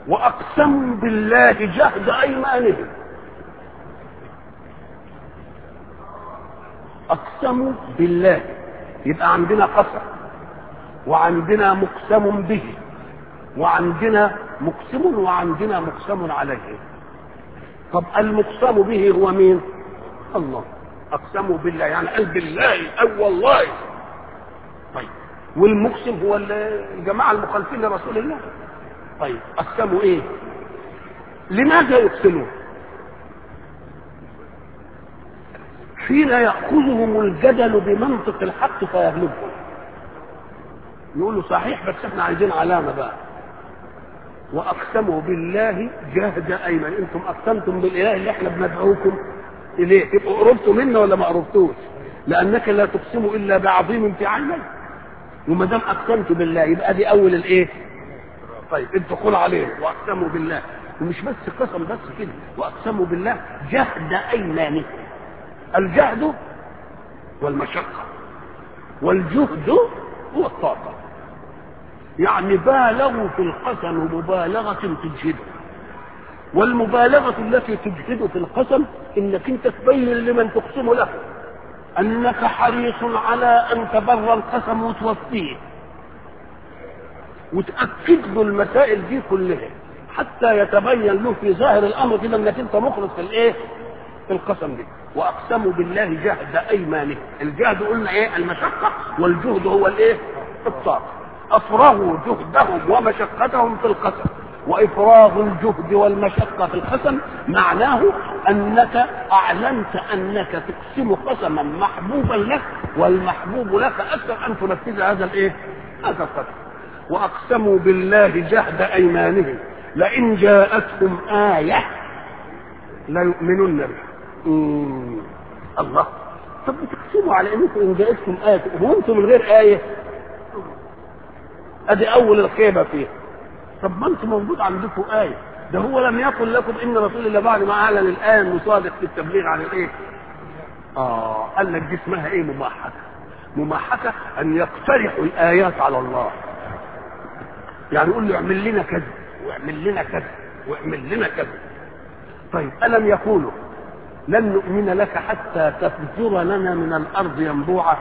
واقسموا بالله جهد ايمانهم اقسموا بالله يبقى عندنا قسم وعندنا مقسم به وعندنا مقسم وعندنا مقسم عليه طب المقسم به هو مين الله اقسموا بالله يعني قال بالله او والله طيب والمقسم هو الجماعه المخالفين لرسول الله طيب اقسموا ايه لماذا يقسمون حين ياخذهم الجدل بمنطق الحق فيغلبهم يقولوا صحيح بس احنا عايزين علامه بقى واقسموا بالله جهد ايمن انتم اقسمتم بالاله اللي احنا بندعوكم اليه تبقوا قربتوا منا ولا ما قربتوش لانك لا تقسم الا بعظيم في عينيك وما دام اقسمت بالله يبقى دي اول الايه طيب الدخول عليه واقسموا بالله ومش بس قسم بس كده واقسموا بالله جهد ايمانهم الجهد والمشقه والجهد هو الطاقه يعني بالغوا في القسم مبالغه تجهده والمبالغه التي تجهد في القسم انك انت تبين لمن تقسم له انك حريص على ان تبر القسم وتوفيه وتاكد له المسائل دي كلها حتى يتبين له في ظاهر الامر كده انك انت مخلص في الايه في القسم دي واقسموا بالله جهد ايمانهم الجهد قلنا ايه المشقه والجهد هو الايه الطاقه افرغوا جهدهم ومشقتهم في القسم وافراغ الجهد والمشقه في القسم معناه انك اعلنت انك تقسم قسما محبوبا لك والمحبوب لك اكثر ان تنفذ هذا الايه هذا القسم واقسموا بالله جهد ايمانهم لئن جاءتهم ايه لا يؤمنن بها الله طب بتقسموا على انكم ان جاءتكم ايه هو انتم من غير ايه ادي اول الخيبه فيها طب ما انتم موجود عندكم ايه ده هو لم يقل لكم ان رسول الله بعد ما اعلن الايه المصادق في التبليغ عن الايه اه قال لك دي اسمها ايه مماحكه مماحكه ان يقترحوا الايات على الله يعني يقول له اعمل لنا كذا واعمل لنا كذا واعمل لنا كذا طيب الم يقولوا لن نؤمن لك حتى تفجر لنا من الارض ينبوعا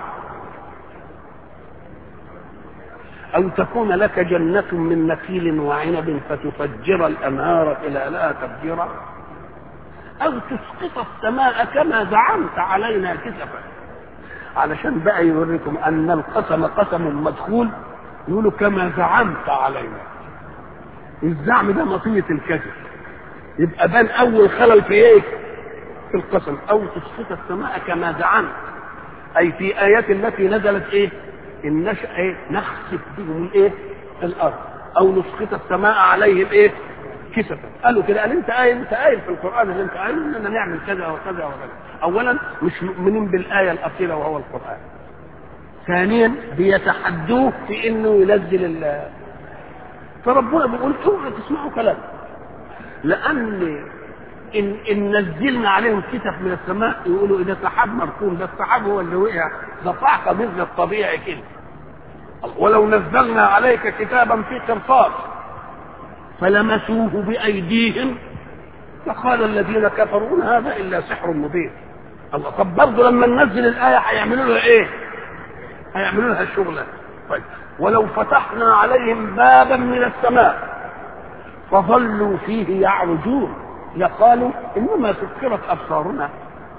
أو تكون لك جنة من نخيل وعنب فتفجر الأنهار خلالها تفجيرا أو تسقط السماء كما زعمت علينا كسفا علشان بقى يوريكم أن القسم قسم مدخول يقولوا كما زعمت علينا الزعم ده مطية الكذب يبقى بان أول خلل في إيه؟ في القسم أو تسقط السماء كما زعمت أي في آيات التي نزلت إيه؟ النشأ ايه نخسف بهم الايه الارض او نسقط السماء عليهم ايه كسفا قالوا كده قال انت قايل انت قايل في القران اللي انت قايل اننا نعمل كذا وكذا وكذا اولا مش مؤمنين بالايه الاخيره وهو القران ثانيا بيتحدوه في انه ينزل ال فربنا بيقول اوعوا تسمعوا كلام لان ان ان نزلنا عليهم كتف من السماء يقولوا اذا سحاب مركون ده السحاب هو اللي وقع ده صعقه مثل الطبيعي كده ولو نزلنا عليك كتابا في قرطاس فلمسوه بايديهم فقال الذين كفروا إن هذا الا سحر مبين الله طب برضه لما ننزل الايه هيعملوا لها ايه؟ هيعملوا لها الشغله طيب ولو فتحنا عليهم بابا من السماء فظلوا فيه يعرجون لقالوا انما سكرت ابصارنا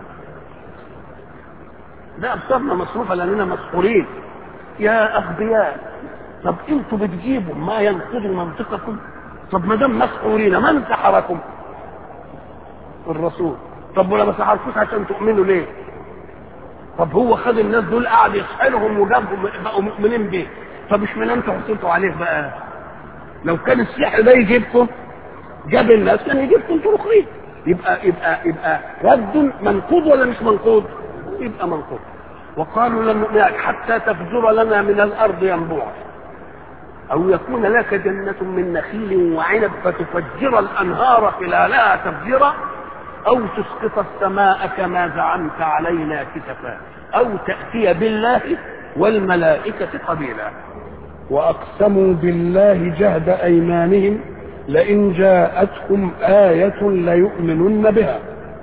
ده ابصارنا مصروفه لاننا مسحورين يا اغبياء طب انتوا بتجيبوا ما ينقض منطقكم طب ما دام مسحورين من سحركم الرسول طب ولا ما سحركوش عشان تؤمنوا ليه طب هو خد الناس دول قعد يسحرهم وجابهم بقوا مؤمنين بيه طب مش من انتوا حطيتوا عليه بقى لو كان السحر ده يجيبكم جاب الناس كان يجيبكم انتوا الاخرين يبقى يبقى يبقى رد منقوض ولا مش منقوض؟ يبقى منقوض وقالوا لن نؤمنك حتى تفجر لنا من الارض ينبوعا او يكون لك جنة من نخيل وعنب فتفجر الانهار خلالها تفجيرا او تسقط السماء كما زعمت علينا كسفا او تاتي بالله والملائكة قبيلا واقسموا بالله جهد ايمانهم لئن جاءتهم آية ليؤمنن بها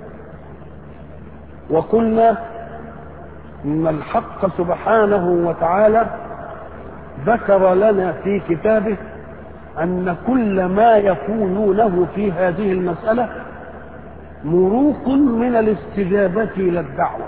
وقلنا إن الحق سبحانه وتعالى ذكر لنا في كتابه أن كل ما يقولونه في هذه المسألة مروق من الاستجابة إلى الدعوة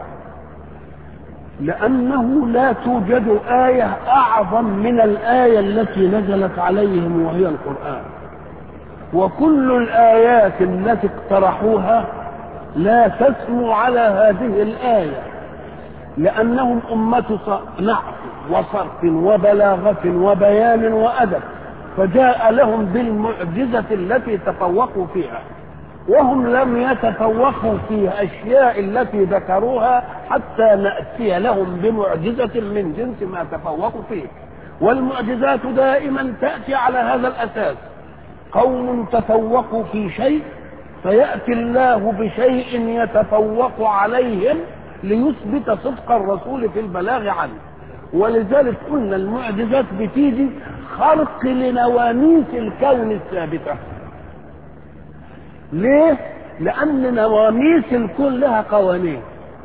لأنه لا توجد آية أعظم من الآية التي نزلت عليهم وهي القرآن وكل الآيات التي اقترحوها لا تسمو على هذه الآية لأنهم أمة نحو وصرف وبلاغة وبيان وأدب فجاء لهم بالمعجزة التي تفوقوا فيها وهم لم يتفوقوا في أشياء التي ذكروها حتى نأتي لهم بمعجزة من جنس ما تفوقوا فيه والمعجزات دائما تأتي على هذا الأساس قوم تفوقوا في شيء فيأتي الله بشيء يتفوق عليهم ليثبت صدق الرسول في البلاغ عنه ولذلك قلنا المعجزات بتيجي خرق لنواميس الكون الثابته ليه لان نواميس الكون لها قوانين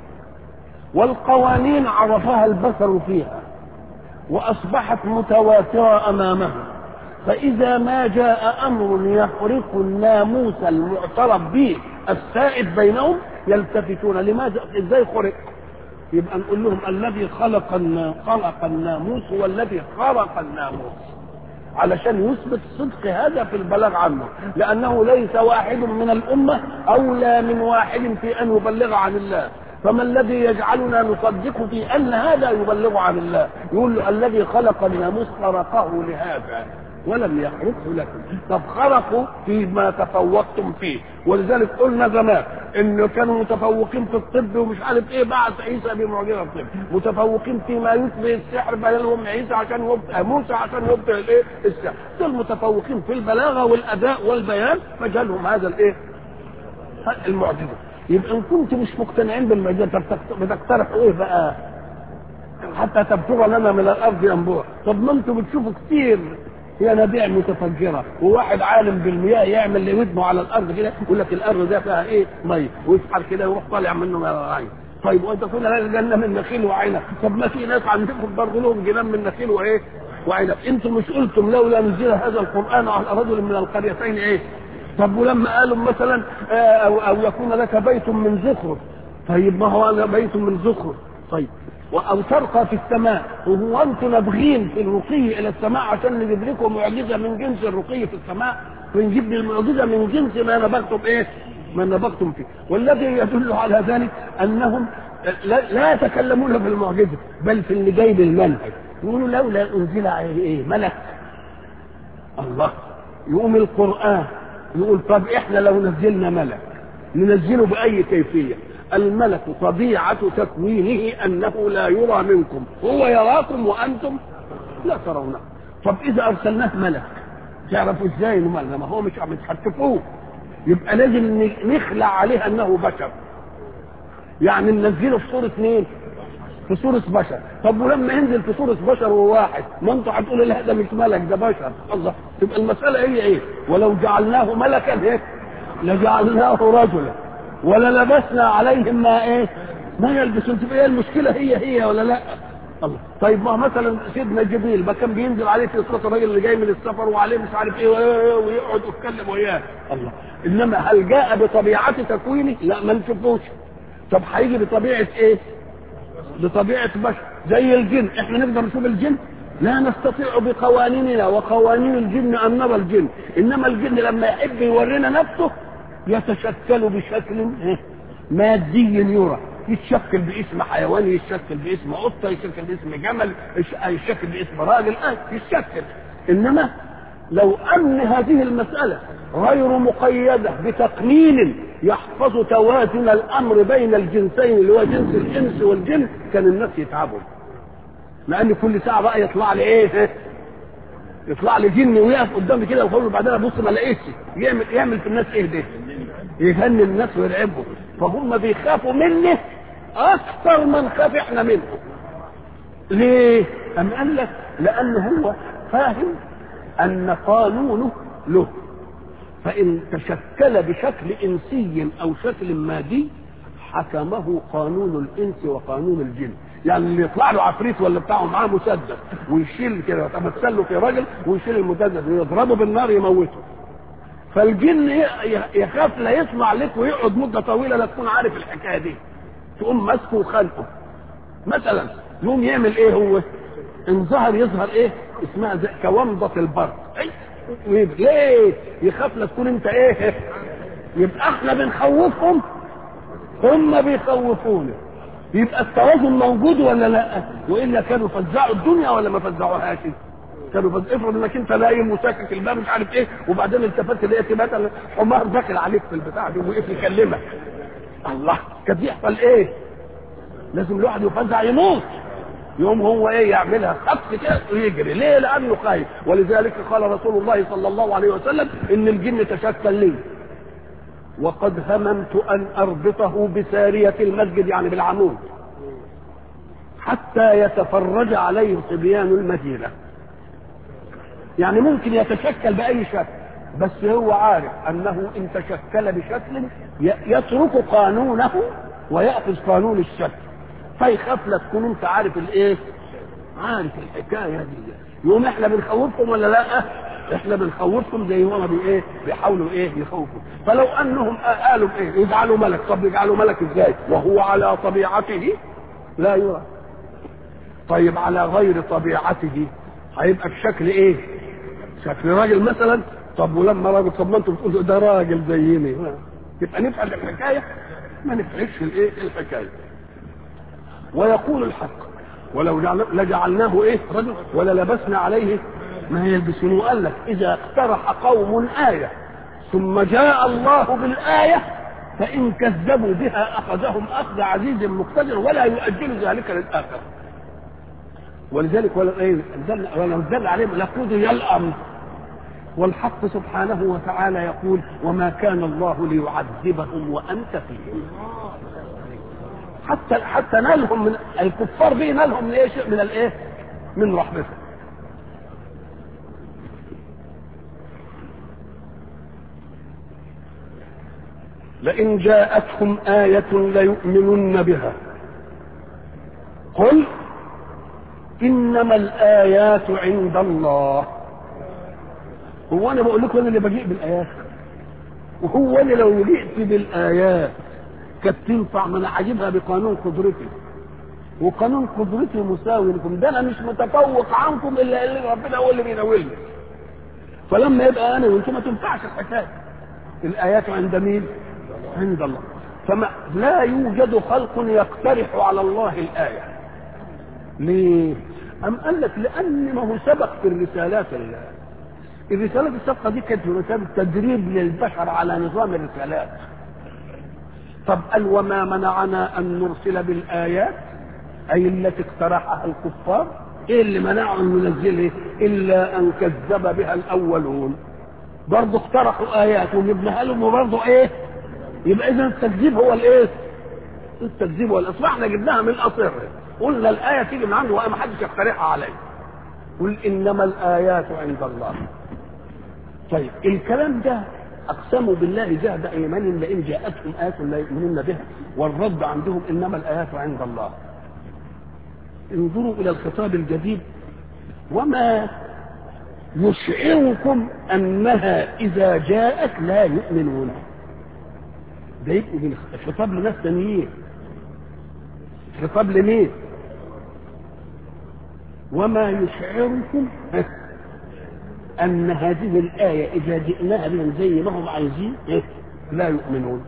والقوانين عرفها البشر فيها واصبحت متواتره امامه فاذا ما جاء امر يخرق الناموس المعترف به السائد بينهم يلتفتون لماذا ازاي خرق يبقى نقول لهم الذي خلق خلق الناموس هو الذي خرق الناموس علشان يثبت صدق هذا في البلاغ عنه لانه ليس واحد من الامه اولى من واحد في ان يبلغ عن الله فما الذي يجعلنا نصدق في ان هذا يبلغ عن الله يقول له الذي خلق الناموس خرقه لهذا ولم يخرقه لكم طب خرقوا فيما تفوقتم فيه ولذلك قلنا زمان انه كانوا متفوقين في الطب ومش عارف ايه بعث عيسى بمعجزه الطب متفوقين فيما يشبه السحر بلغهم عيسى عشان يبطئ موسى عشان يبطئ الايه السحر دول متفوقين في البلاغه والاداء والبيان فجالهم هذا الايه المعجزه يبقى ان كنت مش مقتنعين بالمعجزه بتقترحوا ايه بقى حتى تبتغى لنا من الارض ينبوع طب ما انتم بتشوفوا كتير ينابيع متفجره وواحد عالم بالمياه يعمل لي ودنه على الارض كده يقول لك الارض ده فيها ايه ميه ويسحر كده ويروح طالع منه ميه طيب وانت تقول لا جنه من نخيل وعنب طب ما في ناس عندكم برضه لهم جنان من نخيل وايه وعنب انتم مش قلتم لولا نزل هذا القران على رجل من القريتين ايه طب ولما قالوا مثلا او, أو يكون لك بيت من زخرف طيب ما هو انا بيت من زخرف طيب او ترقى في السماء وهو انتم نابغين في الرقي الى السماء عشان نجيب لكم معجزه من جنس الرقي في السماء ونجيب لي المعجزه من جنس ما نبغتم ايه؟ ما نبغتم فيه والذي يدل على ذلك انهم لا, لا يتكلمون في المعجزه بل في اللي جاي بالمنهج يقولوا لولا انزل عليه ايه؟ ملك الله يقوم القران يقول طب احنا لو نزلنا ملك ننزله باي كيفيه الملك طبيعة تكوينه أنه لا يرى منكم هو يراكم وأنتم لا ترونه طب إذا أرسلناه ملك تعرفوا إزاي إنه ملك ما هو مش عم تحتفوه يبقى لازم نخلع عليه أنه بشر يعني ننزله في صورة مين؟ في صورة بشر طب ولما ينزل في صورة بشر وواحد ما انتوا هتقولوا لا ده مش ملك ده بشر الله تبقى المسألة هي ايه؟ ولو جعلناه ملكا ايه؟ لجعلناه رجلا ولا لبسنا عليهم ما ايه ما يلبسون تبقى ايه المشكله هي هي ولا لا الله طيب ما مثلا سيدنا جبريل ما كان بينزل عليه في صوت الراجل اللي جاي من السفر وعليه مش عارف ايه ويقعد يتكلم وياه الله انما هل جاء بطبيعه تكوينه لا ما نشوفوش طب هيجي بطبيعه ايه بطبيعه بشر زي الجن احنا نقدر نشوف الجن لا نستطيع بقوانيننا وقوانين الجن ان نرى الجن انما الجن لما يحب يورينا نفسه يتشكل بشكل مادي يرى يتشكل باسم حيوان يتشكل باسم قطه يتشكل باسم جمل يتشكل باسم راجل آه يتشكل انما لو ان هذه المساله غير مقيده بتقنين يحفظ توازن الامر بين الجنسين اللي هو جنس الانس والجن كان الناس يتعبوا لان كل ساعه بقى يطلع لي ايه يطلع لي جن ويقف قدامي كده ويقول بعدين ابص ما لقيتش يعمل يعمل في الناس ايه ده؟ يهني الناس ويرعبهم فهم بيخافوا منه اكثر ما نخاف احنا منه ليه؟ أم قال لك لأن هو فاهم أن قانونه له فإن تشكل بشكل إنسي أو شكل مادي حكمه قانون الإنس وقانون الجن يعني اللي يطلع له عفريت ولا بتاعه معاه مسدس ويشيل كده يتمثل له في راجل ويشيل المسدس ويضربه بالنار يموته فالجن يخاف لا يسمع لك ويقعد مده طويله لا تكون عارف الحكايه دي تقوم ماسكه وخانقه مثلا يقوم يعمل ايه هو ان ظهر يظهر ايه اسمها زي كومضة البرد ليه يخاف لا تكون انت ايه يبقى احنا بنخوفهم هم بيخوفونا يبقى التوازن موجود ولا لا والا كانوا فزعوا الدنيا ولا ما فزعوهاش كانوا فز... افرض انك انت نايم وساكت الباب مش عارف ايه وبعدين التفت لقيت مثلا حمار داخل عليك في البتاع دي وقف يكلمك الله كان بيحصل ايه لازم الواحد يفزع يموت يوم هو ايه يعملها خط كده ويجري ليه لانه خايف ولذلك قال رسول الله صلى الله عليه وسلم ان الجن تشكل لي وقد هممت ان اربطه بساريه المسجد يعني بالعمود حتى يتفرج عليه صبيان المدينه يعني ممكن يتشكل باي شكل بس هو عارف انه ان تشكل بشكل يترك قانونه وياخذ قانون الشكل فيخاف لا تكون انت عارف الايه عارف الحكايه دي يقوم احنا بنخوفكم ولا لا احنا بنخوفكم زي ما بايه بيحاولوا ايه يخوفوا فلو انهم قالوا ايه يجعلوا ملك طب يجعلوا ملك ازاي وهو على طبيعته لا يرى طيب على غير طبيعته هيبقى بشكل ايه شكل راجل مثلا طب ولما راجل طب ما انتوا بتقولوا ده راجل زيني يبقى نفعل الحكايه ما نفعلش الايه الحكايه ويقول الحق ولو لجعلناه ايه رجل ولا لبسنا عليه ما يلبسون وقال لك اذا اقترح قوم ايه ثم جاء الله بالايه فان كذبوا بها اخذهم اخذ عزيز مقتدر ولا يؤجل ذلك للاخر ولذلك ولا ايه ولا نزل عليهم لقضي الامر والحق سبحانه وتعالى يقول وما كان الله ليعذبهم وانت فيهم حتى حتى نالهم من الكفار دي نالهم من ايه من الايه من رحمته لئن جاءتهم آية ليؤمنن بها قل إنما الآيات عند الله هو أنا بقول لكم أنا اللي بجيء بالآيات وهو أنا لو جئت بالآيات كانت تنفع ما انا هجيبها بقانون قدرتي وقانون قدرتي مساوي لكم ده انا مش متفوق عنكم الا اللي ربنا هو اللي بيناولني فلما يبقى انا وانتم ما تنفعش الحكايه الايات عند مين؟ عند الله فما لا يوجد خلق يقترح على الله الايه ليه؟ أم قال لك لأن ما هو سبق في الرسالات الله الرسالات السابقة دي كانت رسالة تدريب للبشر على نظام الرسالات طب قال وما منعنا ان نرسل بالايات اي التي اقترحها الكفار ايه اللي منعهم ننزله الا ان كذب بها الاولون برضه اقترحوا ايات ونبنها لهم وبرضه ايه يبقى اذا التكذيب هو الايه التكذيب هو الاصل احنا جبناها من الاصر قلنا الايه تيجي من عنده وما حدش يقترحها عليه قل انما الايات عند الله طيب الكلام ده اقسموا بالله جهد ايمانهم لئن جاءتهم ايه لا يؤمنون بها والرد عندهم انما الايات عند الله انظروا الى الخطاب الجديد وما يشعركم انها اذا جاءت لا يؤمنون ده يبقى خطاب لناس تانيين خطاب لمين وما يشعركم ان هذه الايه اذا جئناها بهم زي ما هم عايزين إيه؟ لا يؤمنون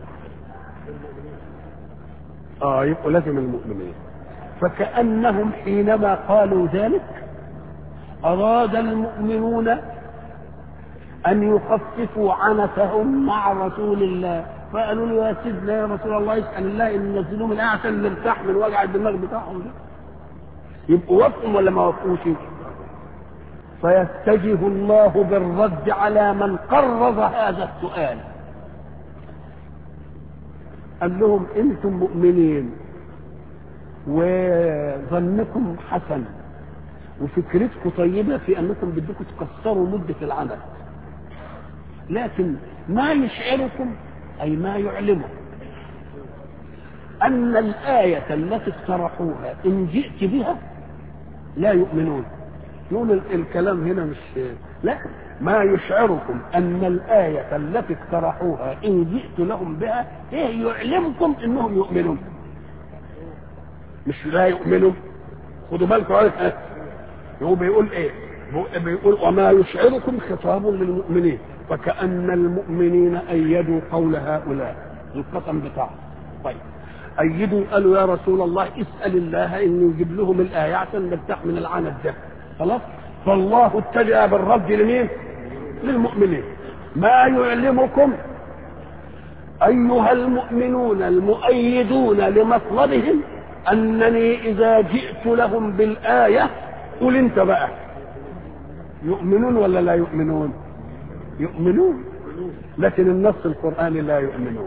اه يبقوا لازم المؤمنين فكانهم حينما قالوا ذلك اراد المؤمنون ان يخففوا عنتهم مع رسول الله فقالوا له يا سيدنا يا رسول الله اسال الله ان ينزلوه من احسن نرتاح من وجع الدماغ بتاعهم ده يبقوا وافقوا ولا ما وافقوش فيتجه الله بالرد على من قرض هذا السؤال قال لهم انتم مؤمنين وظنكم حسن وفكرتكم طيبة في انكم بدكم تكسروا مدة العمل لكن ما يشعركم أي ما يعلمكم أن الآية التي اقترحوها إن جئت بها لا يؤمنون يقول الكلام هنا مش لا ما يشعركم أن الآية التي اقترحوها إن جئت لهم بها إيه يعلمكم إنهم يؤمنون مش لا يؤمنوا خدوا بالكم هو بيقول ايه بيقول وما يشعركم خطاب للمؤمنين فكأن المؤمنين أيدوا قول هؤلاء القسم بتاعهم طيب أيدوا قالوا يا رسول الله اسأل الله إنه يجيب لهم الآية عشان نرتاح من العنت ده خلاص فالله اتجه بالرد لمين؟ للمؤمنين ما يعلمكم أيها المؤمنون المؤيدون لمطلبهم أنني إذا جئت لهم بالآية قل أنت بقى يؤمنون ولا لا يؤمنون؟ يؤمنون لكن النص القرآني لا يؤمنون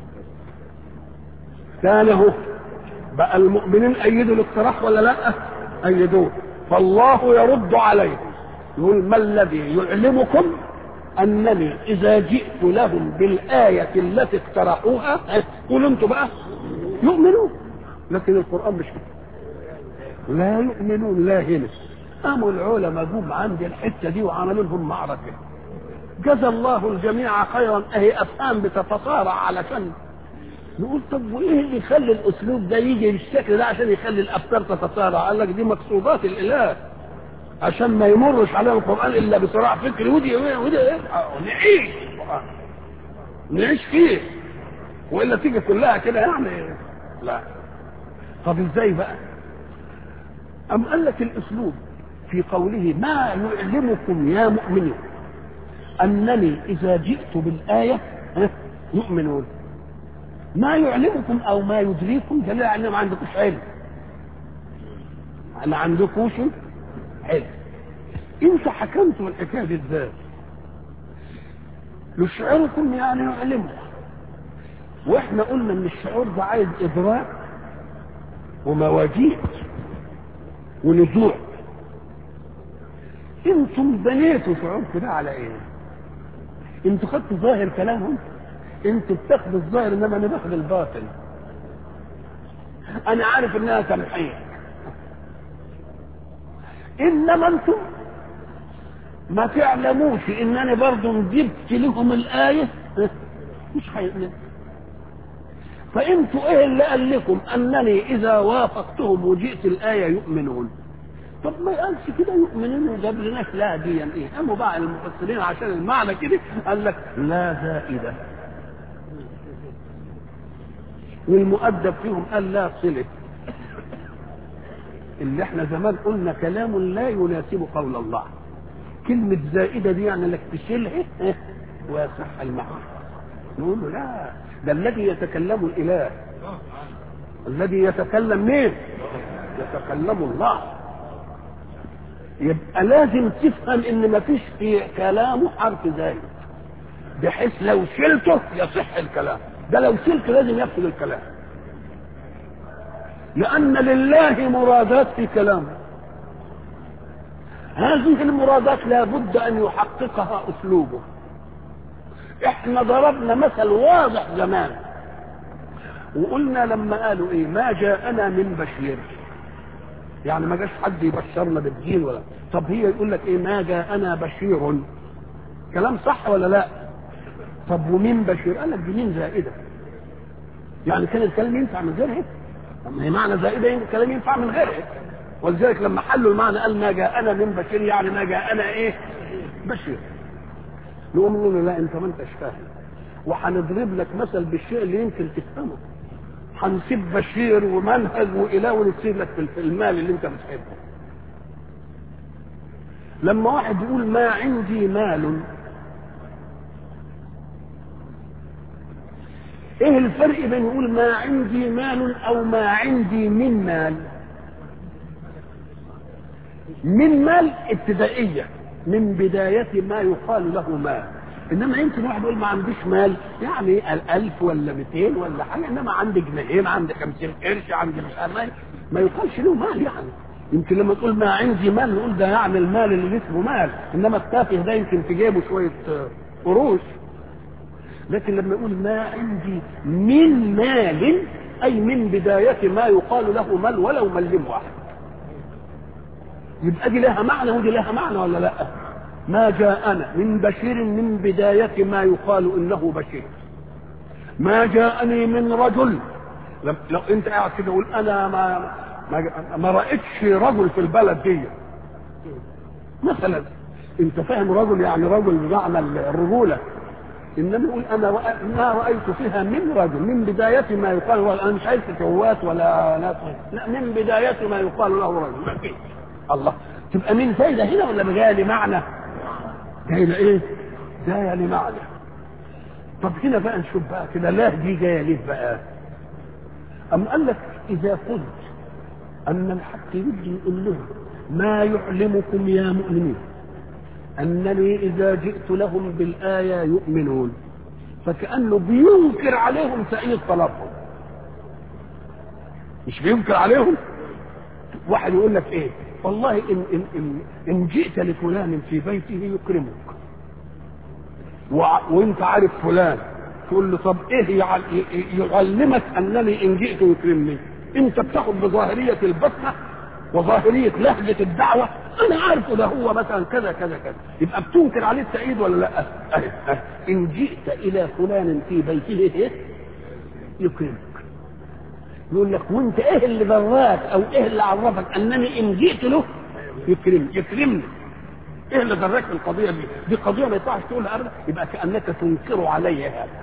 كان هو بقى المؤمنين أيدوا الاقتراح ولا لا؟ أيدوه فالله يرد عليهم يقول ما الذي يعلمكم أنني إذا جئت لهم بالآية التي اقترحوها قولوا أنتم بقى يؤمنون لكن القرآن مش كده لا يؤمنون لا هنا قاموا العلماء جم عند الحتة دي وعملوا لهم معركة جزى الله الجميع خيرا اهي افهام بتتصارع علشان نقول طب وايه اللي يخلي الاسلوب ده يجي بالشكل ده عشان يخلي الافكار تتصارع قال لك دي مقصودات الاله عشان ما يمرش علينا القران الا بصراع فكري ودي ودي ايه نعيش القران نعيش فيه والا تيجي كلها كده يعني لا طب ازاي بقى ام قال لك الاسلوب في قوله ما يعلمكم يا مؤمنون انني اذا جئت بالايه يؤمنون ما يعلمكم او ما يدريكم دليل على ما عندكوش علم ما عندكوش علم انت حكمتوا الحكايه دي ازاي يشعركم يعني يعلمكم واحنا قلنا ان الشعور ده عايز ادراك ومواجيع ونزوع انتم بنيتوا شعوركم ده على ايه انتوا خدتوا ظاهر كلامهم انتوا بتاخدوا الظاهر انما انا باخد الباطن انا عارف انها تمحيص انما انتم ما تعلموش ان انا برضه جبت لهم الايه مش هيؤمنوا فانتوا ايه اللي قال لكم انني اذا وافقتهم وجئت الايه يؤمنون طب ما قالش كده يؤمنون وجاب لناش لا دي ايه قاموا بقى المفسرين عشان المعنى كده قال لك لا زائده والمؤدب فيهم قال لا صله اللي احنا زمان قلنا كلام لا يناسب قول الله كلمة زائدة دي يعني انك تشيلها ويصح المعنى نقول له لا ده الذي يتكلم الاله الذي يتكلم مين يتكلم الله يبقى لازم تفهم ان ما فيش في كلامه حرف زائد بحيث لو شلته يصح الكلام ده لو شلته لازم يفصل الكلام لان لله مرادات في كلامه هذه المرادات لابد ان يحققها اسلوبه احنا ضربنا مثل واضح زمان وقلنا لما قالوا ايه ما جاءنا من بشير يعني ما جاش حد يبشرنا بالدين ولا طب هي يقول لك ايه ما جاءنا بشير كلام صح ولا لا طب ومين بشير قال لك دي مين زائده يعني كان الكلام ينفع من غيرها طب ما هي معنى زائده الكلام ينفع من غيرها ولذلك لما حلوا المعنى قال ما جاءنا من بشير يعني ما جاءنا ايه بشير نقوم نقول له لا انت ما انتش فاهم وهنضرب لك مثل بالشيء اللي يمكن تفهمه هنسيب بشير ومنهج واله ونسيب لك في المال اللي انت بتحبه لما واحد يقول ما عندي مال ايه الفرق بين يقول ما عندي مال او ما عندي من مال من مال ابتدائيه من بداية ما يقال له مال انما يمكن واحد يقول ما عنديش مال يعني الالف ولا 200 ولا حاجه انما عندي جنيهين عندي 50 قرش عندي مش عارف ما يقالش له مال يعني يمكن لما تقول ما عندي مال نقول ده يعني المال اللي اسمه مال انما التافه ده يمكن في جيبه شويه قروش لكن لما يقول ما عندي من مال اي من بدايه ما يقال له مال ولو ملم واحد يبقى دي لها معنى ودي لها معنى ولا لا ما جاءنا من بشير من بدايه ما يقال انه بشير ما جاءني من رجل لو, لو انت قاعد كده قول انا ما ما, ما رايتش رجل في البلد دي مثلا انت فاهم رجل يعني رجل بمعنى الرجوله انما يقول انا رأ- ما رايت فيها من رجل من بدايه ما يقال له انا مش عايز جوات ولا ناس لا من بدايه ما يقال له رجل ما فيش الله تبقى مين فايده هنا ولا جايه لمعنى؟ جايه لايه؟ جايه لمعنى طب هنا بقى نشوف بقى كده لا دي جايه ليه بقى؟ أم قال لك إذا قلت أن الحق يجي يقول لهم ما يعلمكم يا مؤمنين أنني إذا جئت لهم بالآية يؤمنون فكأنه بينكر عليهم تأييد طلبهم مش بينكر عليهم واحد يقول لك ايه والله إن, إن, إن, إن جئت لفلان في بيته يكرمك وع- وانت عارف فلان تقول له طب ايه يعل- ي- يعلمك انني ان جئت يكرمني انت بتاخد بظاهريه البصمه وظاهريه لهجه الدعوه انا عارفه ده هو مثلا كذا كذا كذا يبقى بتنكر عليه التأييد ولا لا؟ أهي أهي. ان جئت الى فلان في بيته ايه؟ يكرمك يقول لك وانت ايه اللي دراك او ايه اللي عرفك انني ان جئت له يكرمني يكرمني ايه اللي دراك في القضيه دي؟ دي قضيه ما ينفعش تقولها ابدا يبقى كانك تنكر علي هذا.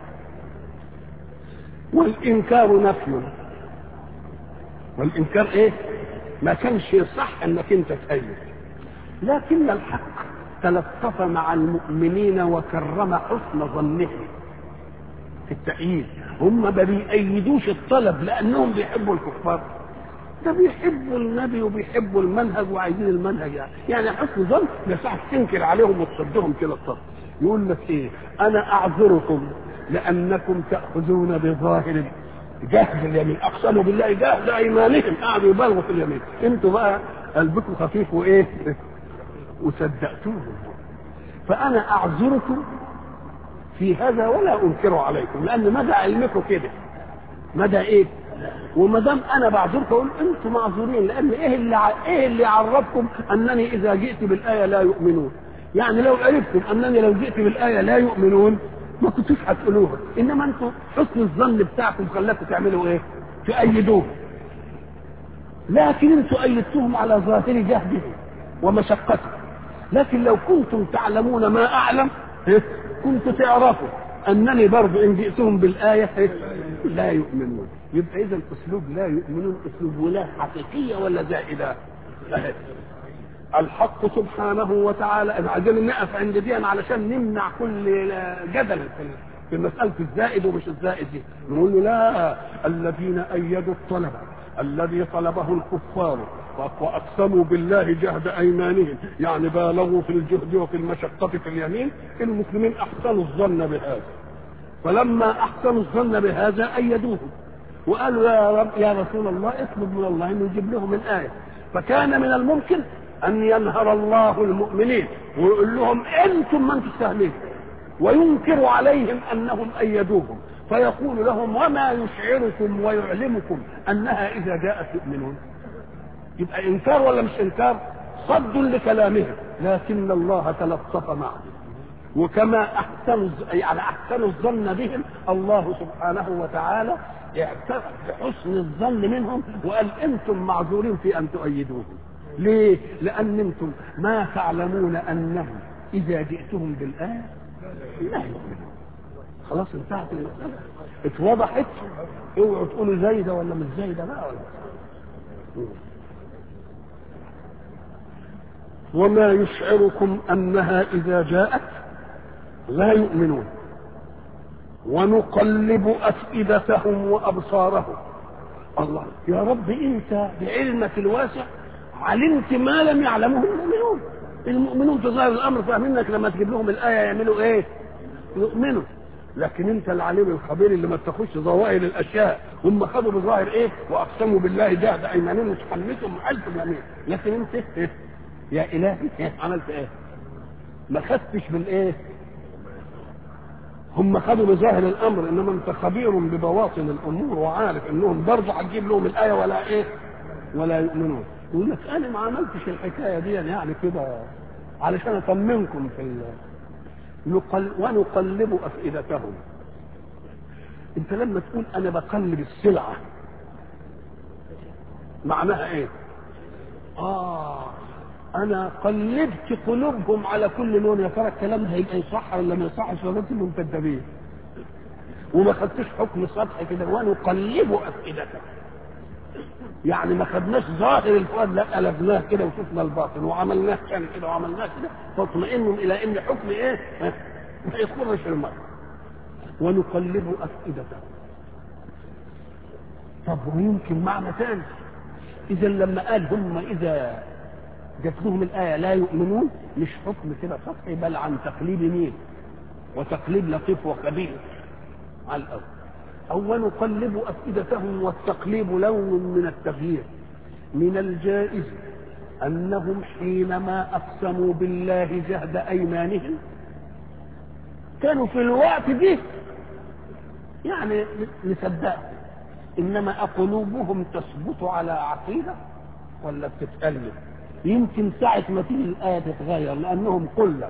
والانكار نفي. والانكار ايه؟ ما كانش صح انك انت تأيد. لكن الحق تلطف مع المؤمنين وكرم حسن ظنهم في التأييد هم ما بيأيدوش الطلب لأنهم بيحبوا الكفار ده بيحبوا النبي وبيحبوا المنهج وعايزين المنهج يعني يعني حسن ظن ما ينفعش تنكر عليهم وتصدهم كده الصف يقول لك ايه انا اعذركم لانكم تاخذون بظاهر جهد اليمين اقسموا بالله جهد ايمانهم قعدوا يبالغوا في اليمين انتوا بقى قلبكم خفيف وايه وصدقتوهم فانا اعذركم في هذا ولا انكر عليكم لان مدى علمكم كده مدى ايه وما دام انا بعذركم اقول انتم معذورين لان ايه اللي ع- ايه اللي عرفكم انني اذا جئت بالايه لا يؤمنون يعني لو عرفتم انني لو جئت بالايه لا يؤمنون ما كنتوش هتقولوها انما انتم حسن الظن بتاعكم خلاكم تعملوا ايه تؤيدوه لكن انتم ايدتهم على ظاهر جهدهم ومشقتهم لكن لو كنتم تعلمون ما اعلم إيه؟ كنتم تعرفوا انني برضو ان جئتهم بالايه إيه؟ لا يؤمنون يبقى اذا اسلوب لا يؤمنون اسلوب ولا حقيقيه ولا زائده إيه؟ الحق سبحانه وتعالى عايزين نقف عند دي علشان نمنع كل جدل في في مسألة الزائد ومش الزائد دي نقول له لا الذين أيدوا الطلب الذي طلبه الكفار واقسموا بالله جهد ايمانهم يعني بالغوا في الجهد وفي المشقه في اليمين المسلمين احسنوا الظن بهذا فلما احسنوا الظن بهذا ايدوه وقالوا يا رب يا رسول الله اطلب من الله انه يجيب لهم الايه فكان من الممكن ان ينهر الله المؤمنين ويقول لهم انتم من تستهلكوا وينكر عليهم انهم ايدوهم فيقول لهم وما يشعركم ويعلمكم انها اذا جاءت يؤمنون يبقى انكار ولا مش انكار صد لكلامهم لكن الله تلطف معهم وكما احسنوا يعني احسنوا الظن بهم الله سبحانه وتعالى اعترف بحسن الظن منهم وقال انتم معذورين في ان تؤيدوهم ليه؟ لان انتم ما تعلمون انه اذا جئتهم بالايه لا يؤمنون خلاص انتهت المساله اتوضحت اوعوا تقولوا زايده ولا مش زايده بقى ولا وما يشعركم انها اذا جاءت لا يؤمنون ونقلب افئدتهم وابصارهم الله يا رب انت بعلمك الواسع علمت ما لم يعلمه المؤمنون المؤمنون في ظاهر الامر فاهمين انك لما تجيب لهم الايه يعملوا ايه؟ يؤمنوا لكن انت العليم الخبير اللي ما بتاخدش ظواهر الاشياء هم خدوا بظاهر ايه واقسموا بالله جهد ايمانهم وتحمسهم الف يمين لكن انت إيه؟ يا الهي إيه؟ عملت ايه؟ ما خدتش بالايه؟ هم خدوا بظاهر الامر انما انت خبير ببواطن الامور وعارف انهم برضه هتجيب لهم الايه ولا ايه ولا يؤمنون يقول لك انا ما عملتش الحكايه دي يعني كده علشان اطمنكم في ال... نقل... ونقلب افئدتهم انت لما تقول انا بقلب السلعه معناها ايه اه انا قلبت قلوبهم على كل لون يا ترى الكلام ده هيبقى يصح ولا ما يصحش ولا انتم كذابين وما خدتش حكم سطحي كده ونقلب افئدتهم يعني ما خدناش ظاهر الفؤاد لا قلبناه كده وشفنا الباطن وعملناه كان كده وعملناه كده فاطمئنوا الى ان حكم ايه ما يخرش المرء ونقلب افئدتهم طب ويمكن معنى ثاني اذا لما قال هم اذا جات لهم الايه لا يؤمنون مش حكم كده سطحي بل عن تقليد مين وتقليد لطيف وخبير على الاول أو نقلب أفئدتهم والتقليب لون من التغيير من الجائز أنهم حينما أقسموا بالله جهد أيمانهم كانوا في الوقت دي يعني نصدقهم إنما قلوبهم تثبت على عقيدة ولا بتتقلب يمكن ساعة ما تيجي الآية تتغير لأنهم كلا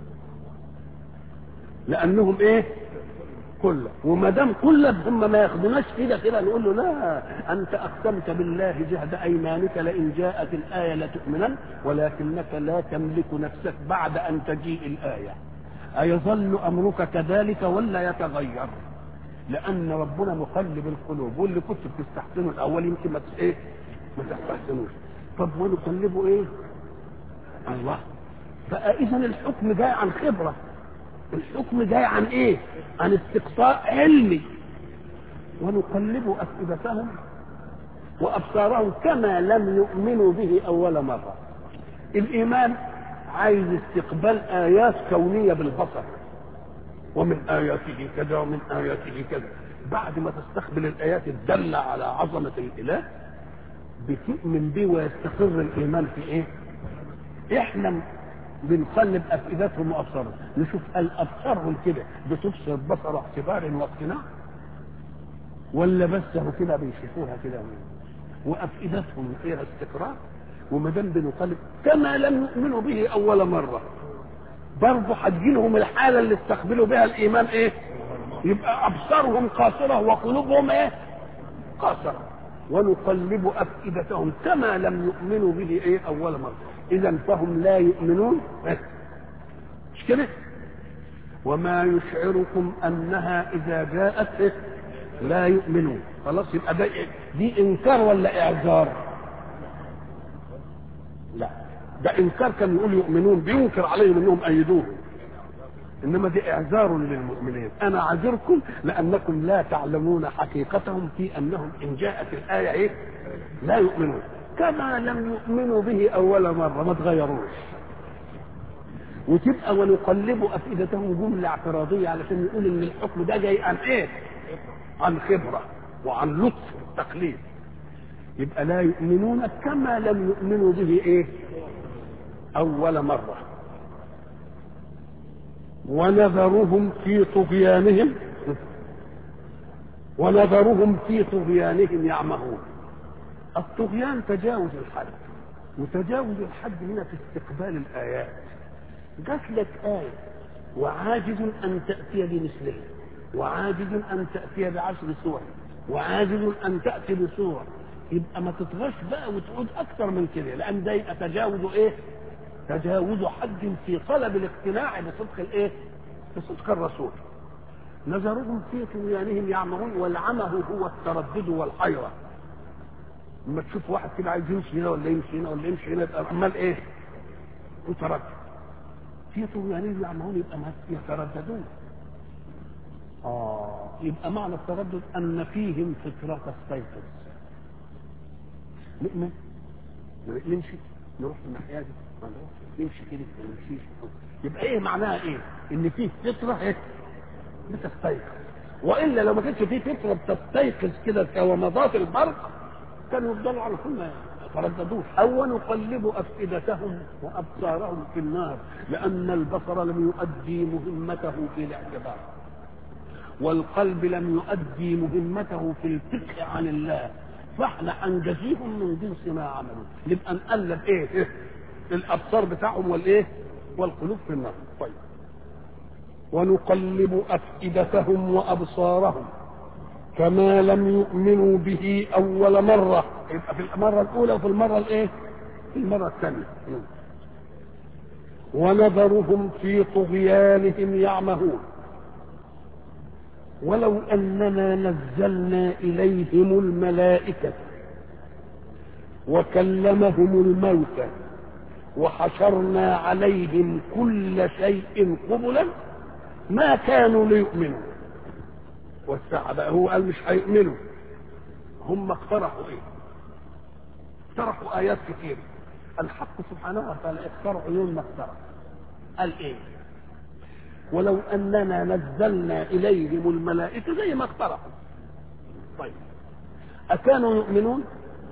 لأنهم إيه؟ كله وما دام كله هم ما ياخدوناش كده كده نقول له لا انت اقسمت بالله جهد ايمانك لئن جاءت الايه لتؤمنن ولكنك لا تملك نفسك بعد ان تجيء الايه ايظل امرك كذلك ولا يتغير لان ربنا مقلب القلوب واللي كنت بتستحسنه الاول يمكن ما ايه ما تستحسنوش طب ونقلبه ايه الله بقى اذا الحكم جاي عن خبره الحكم جاي عن ايه عن استقصاء علمي ونقلب افئدتهم وابصارهم كما لم يؤمنوا به اول مره الايمان عايز استقبال ايات كونيه بالبصر ومن اياته كذا ومن اياته كذا بعد ما تستقبل الايات الداله على عظمه الاله بتؤمن به ويستقر الايمان في ايه احنا بنقلب افئدتهم وابصارهم نشوف هل ابصارهم كده بتبصر بصر اعتبار واقتناع ولا بس هو كده بيشوفوها كده وافئدتهم فيها استقرار وما دام بنقلب كما لم يؤمنوا به اول مره برضه هتجيلهم الحاله اللي استقبلوا بها الايمان ايه يبقى ابصارهم قاصره وقلوبهم ايه قاصره ونقلب افئدتهم كما لم يؤمنوا به ايه اول مره اذا فهم لا يؤمنون مش كده وما يشعركم انها اذا جاءت لا يؤمنون خلاص يبقى ده دي انكار ولا اعذار لا ده انكار كان يقول يؤمنون بينكر عليهم انهم ايدوه انما دي اعذار للمؤمنين انا اعذركم لانكم لا تعلمون حقيقتهم في انهم ان جاءت الايه ايه لا يؤمنون كما لم يؤمنوا به اول مره ما تغيروش وتبقى ونقلب افئدتهم جمله اعتراضيه علشان يقول ان الحكم ده جاي عن ايه؟ عن خبره وعن لطف التقليد يبقى لا يؤمنون كما لم يؤمنوا به ايه؟ اول مره ونذرهم في طغيانهم ونذرهم في طغيانهم يعمهون الطغيان تجاوز الحد وتجاوز الحد هنا في استقبال الآيات جات لك آية وعاجز أن تأتي بمثله وعاجز أن تأتي بعشر سور وعاجز أن تأتي بسورة يبقى ما تطغش بقى وتعود أكثر من كده لأن ده يبقى تجاوز إيه؟ تجاوز حد في طلب الاقتناع بصدق الإيه؟ بصدق الرسول نظرهم في طغيانهم يعمهون والعمه هو التردد والحيرة لما تشوف واحد كده عايز يمشي هنا ولا يمشي هنا ولا يمشي هنا يبقى عمال ايه؟ متردد في طغيانهم يعمهون يبقى ما يترددون اه يبقى معنى التردد ان فيهم فطره تستيقظ نؤمن ما نؤمنش نروح في الناحيه دي ما نروحش نمشي كده ما نمشيش يبقى ايه معناها ايه؟ ان فيه فطره ايه؟ بتستيقظ والا لو ما كانش فيه فطره بتستيقظ كده كومضات البرق كانوا يفضلوا على طول ما يترددوش او نقلب افئدتهم وابصارهم في النار لان البصر لم يؤدي مهمته في الاعتبار والقلب لم يؤدي مهمته في الفقه عن الله فاحنا هنجزيهم من جنس ما عملوا نبقى نقلب ايه, إيه؟ الابصار بتاعهم والايه والقلوب في النار طيب ونقلب افئدتهم وابصارهم كما لم يؤمنوا به اول مره يبقى في المره الاولى وفي المره الايه في المره الثانيه ونذرهم في طغيانهم يعمهون ولو اننا نزلنا اليهم الملائكه وكلمهم الموتى وحشرنا عليهم كل شيء قبلا ما كانوا ليؤمنوا والساعة بقى هو قال مش هيؤمنوا هم اقترحوا ايه اقترحوا ايات كثيرة الحق سبحانه وتعالى اختار عيون ما اقترح قال ايه ولو اننا نزلنا اليهم الملائكه زي ما اقترحوا طيب اكانوا يؤمنون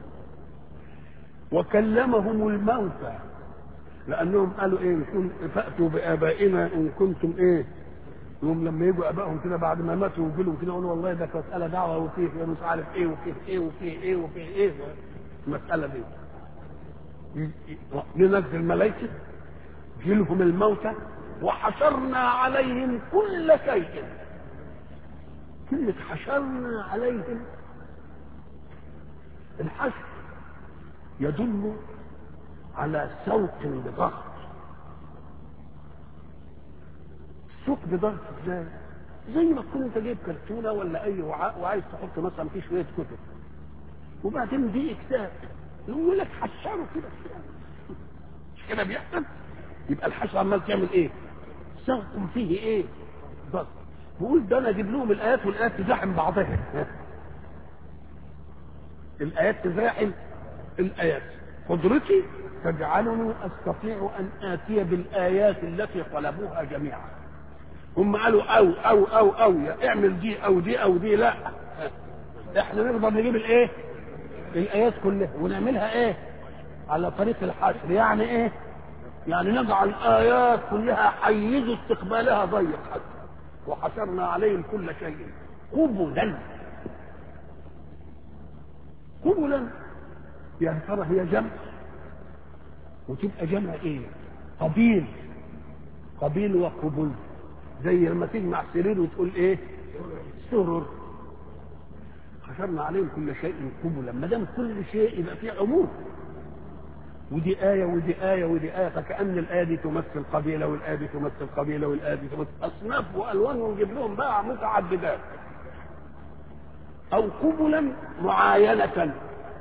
وكلمهم الموتى لانهم قالوا ايه فاتوا بابائنا ان كنتم ايه يوم لما يجوا ابائهم كده بعد ما ماتوا ويجوا لهم كده يقولوا والله ده مساله دعوه وفيه مش عارف ايه وفيه ايه وفيه ايه وفيه ايه المساله دي ننزل ملائكه جيلهم الموتى وحشرنا عليهم كل شيء كلمة حشرنا عليهم الحشر يدل على سوق بضغط سوق بضغط ازاي؟ زي ما تكون انت جايب كرتونه ولا اي وعاء وعايز تحط مثلا فيه شويه كتب وبعدين دي كتاب يقول لك حشره كده مش كده بيحصل؟ يبقى الحشر عمال تعمل ايه؟ سوق فيه ايه؟ ضغط بقول ده انا اجيب لهم الايات والايات تزاحم بعضها الايات تزاحم الايات قدرتي تجعلني استطيع ان اتي بالايات التي طلبوها جميعا هم قالوا او او او او يا اعمل دي او دي او دي لا احنا نقدر نجيب الايه الايات كلها ونعملها ايه على طريق الحشر يعني ايه يعني نجعل الايات كلها حيز استقبالها ضيق حتى وحشرنا عليهم كل شيء قبلا قبلا يا ترى هي جمع وتبقى جمع ايه قبيل قبيل وقبول زي لما تجمع سرير وتقول ايه سرر حشرنا عليهم كل شيء قبلا ما دام كل شيء يبقى فيه عموم ودي آية ودي آية ودي آية فكأن الآية دي تمثل قبيلة والآية دي تمثل قبيلة والآية دي تمثل أصناف وألوان ونجيب لهم بقى متعددات أو قبلا معاينة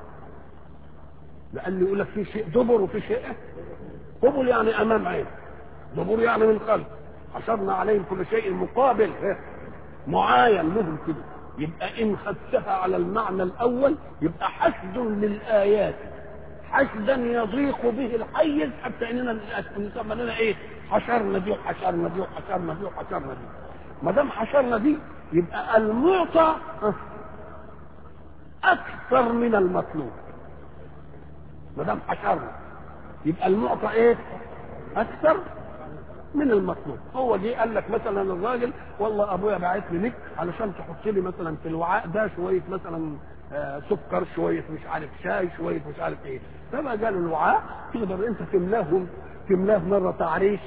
لأن يقول لك في شيء دبر وفي شيء قبل يعني أمام عين دبر يعني من خلف حشرنا عليهم كل شيء مقابل معاين لهم كده يبقى إن خدتها على المعنى الأول يبقى حشد للآيات حشدا يضيق به الحيز حتى اننا نسمى لنا ايه حشرنا دي وحشرنا دي وحشرنا دي وحشرنا دي ما دام حشرنا دي يبقى المعطى اكثر من المطلوب ما دام حشرنا يبقى المعطى ايه اكثر من المطلوب هو جه قال لك مثلا الراجل والله ابويا باعت لي لك علشان تحط لي مثلا في الوعاء ده شويه مثلا آه سكر شويه مش عارف شاي شويه مش عارف ايه فما قال الوعاء تقدر انت تملاه تملاه مره تعريش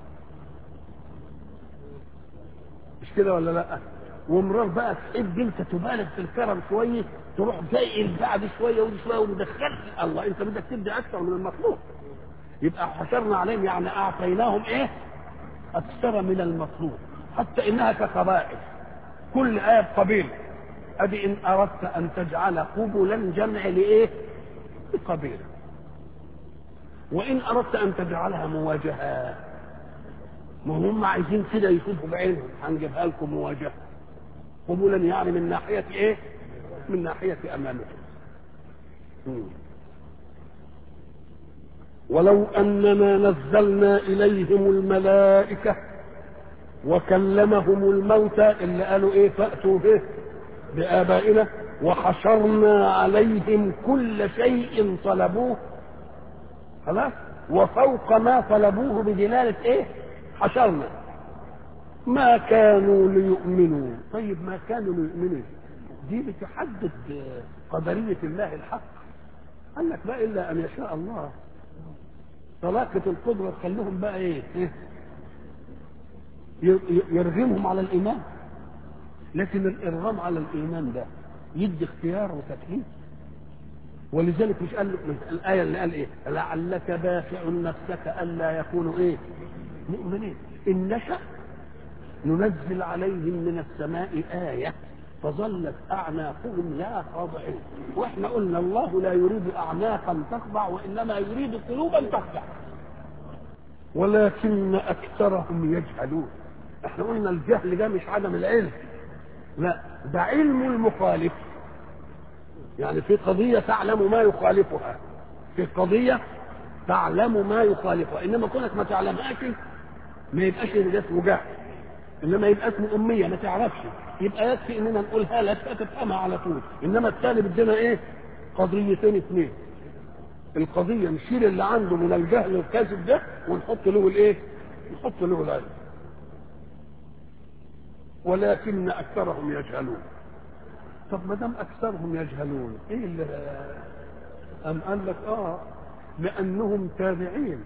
مش كده ولا لا ومرار بقى تحب انت تبالغ في الكرم شويه تروح زي بعد شويه ودي شويه ومدخل الله انت بدك تدي اكثر من المطلوب يبقى حشرنا عليهم يعني اعطيناهم ايه اكثر من المطلوب حتى انها كقبائل كل ايه قبيله ادي ان اردت ان تجعل قبلا جمع لايه لقبيله وان اردت ان تجعلها مواجهه ما هم عايزين كده يشوفوا بعينهم هنجيبها لكم مواجهه قبلا يعني من ناحيه ايه من ناحيه امامكم ولو اننا نزلنا اليهم الملائكه وكلمهم الموتى اللي قالوا ايه فاتوا به بابائنا وحشرنا عليهم كل شيء طلبوه خلاص وفوق ما طلبوه بدلاله ايه حشرنا ما كانوا ليؤمنوا طيب ما كانوا ليؤمنوا دي بتحدد قدرية الله الحق قال لك بقى إلا أن يشاء الله طلاقة القدرة تخليهم بقى إيه يرغمهم على الإيمان لكن الإرغام على الإيمان ده يدي اختيار وتكليف ولذلك مش قال الآية اللي قال إيه لعلك باخع نفسك ألا يكونوا إيه مؤمنين إن نشأ ننزل عليهم من السماء آية فظلت أعناقهم لا خاضعين وإحنا قلنا الله لا يريد أعناقا تخضع وإنما يريد قلوبا تخضع ولكن أكثرهم يجهلون إحنا قلنا الجهل ده مش عدم العلم لا ده علم المخالف يعني في قضية تعلم ما يخالفها في قضية تعلم ما يخالفها إنما كونك ما تعلمهاش ما يبقاش ده اسمه جهل انما يبقى اسمه اميه ما تعرفش يبقى يكفي اننا نقولها لك فتفهمها على طول انما الثاني بدنا ايه قضيتين اثنين القضيه نشيل اللي عنده من الجهل والكذب ده ونحط له الايه نحط له العلم ولكن اكثرهم يجهلون طب ما دام اكثرهم يجهلون ايه اللي ام قال لك اه لانهم تابعين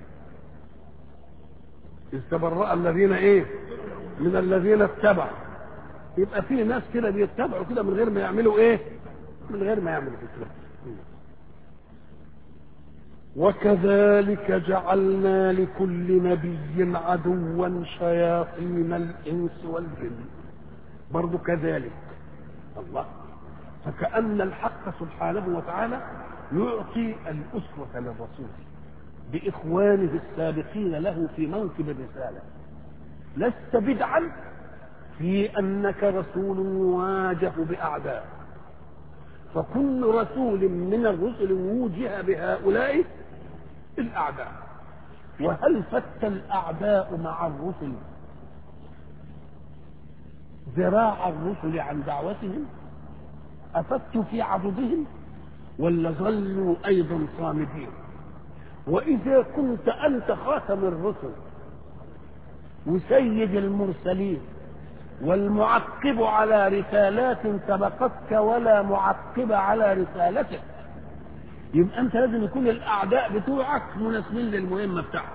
إذ تبرأ الذين ايه من الذين اتبعوا يبقى في ناس كده بيتبعوا كده من غير ما يعملوا ايه من غير ما يعملوا كده وكذلك جعلنا لكل نبي عدوا شياطين الانس والجن برضو كذلك الله فكأن الحق سبحانه وتعالى يعطي الأسوة للرسول بإخوانه السابقين له في منصب الرسالة لست بدعا في أنك رسول يواجه بأعداء فكل رسول من الرسل ووجه بهؤلاء الأعداء وهل فت الأعداء مع الرسل ذراع الرسل عن دعوتهم أفتوا في عضدهم ولا ظلوا أيضا صامدين وإذا كنت أنت خاتم الرسل وسيد المرسلين والمعقب على رسالات سبقتك ولا معقب على رسالتك يبقى أنت لازم يكون الأعداء بتوعك مناسبين للمهمة بتاعتك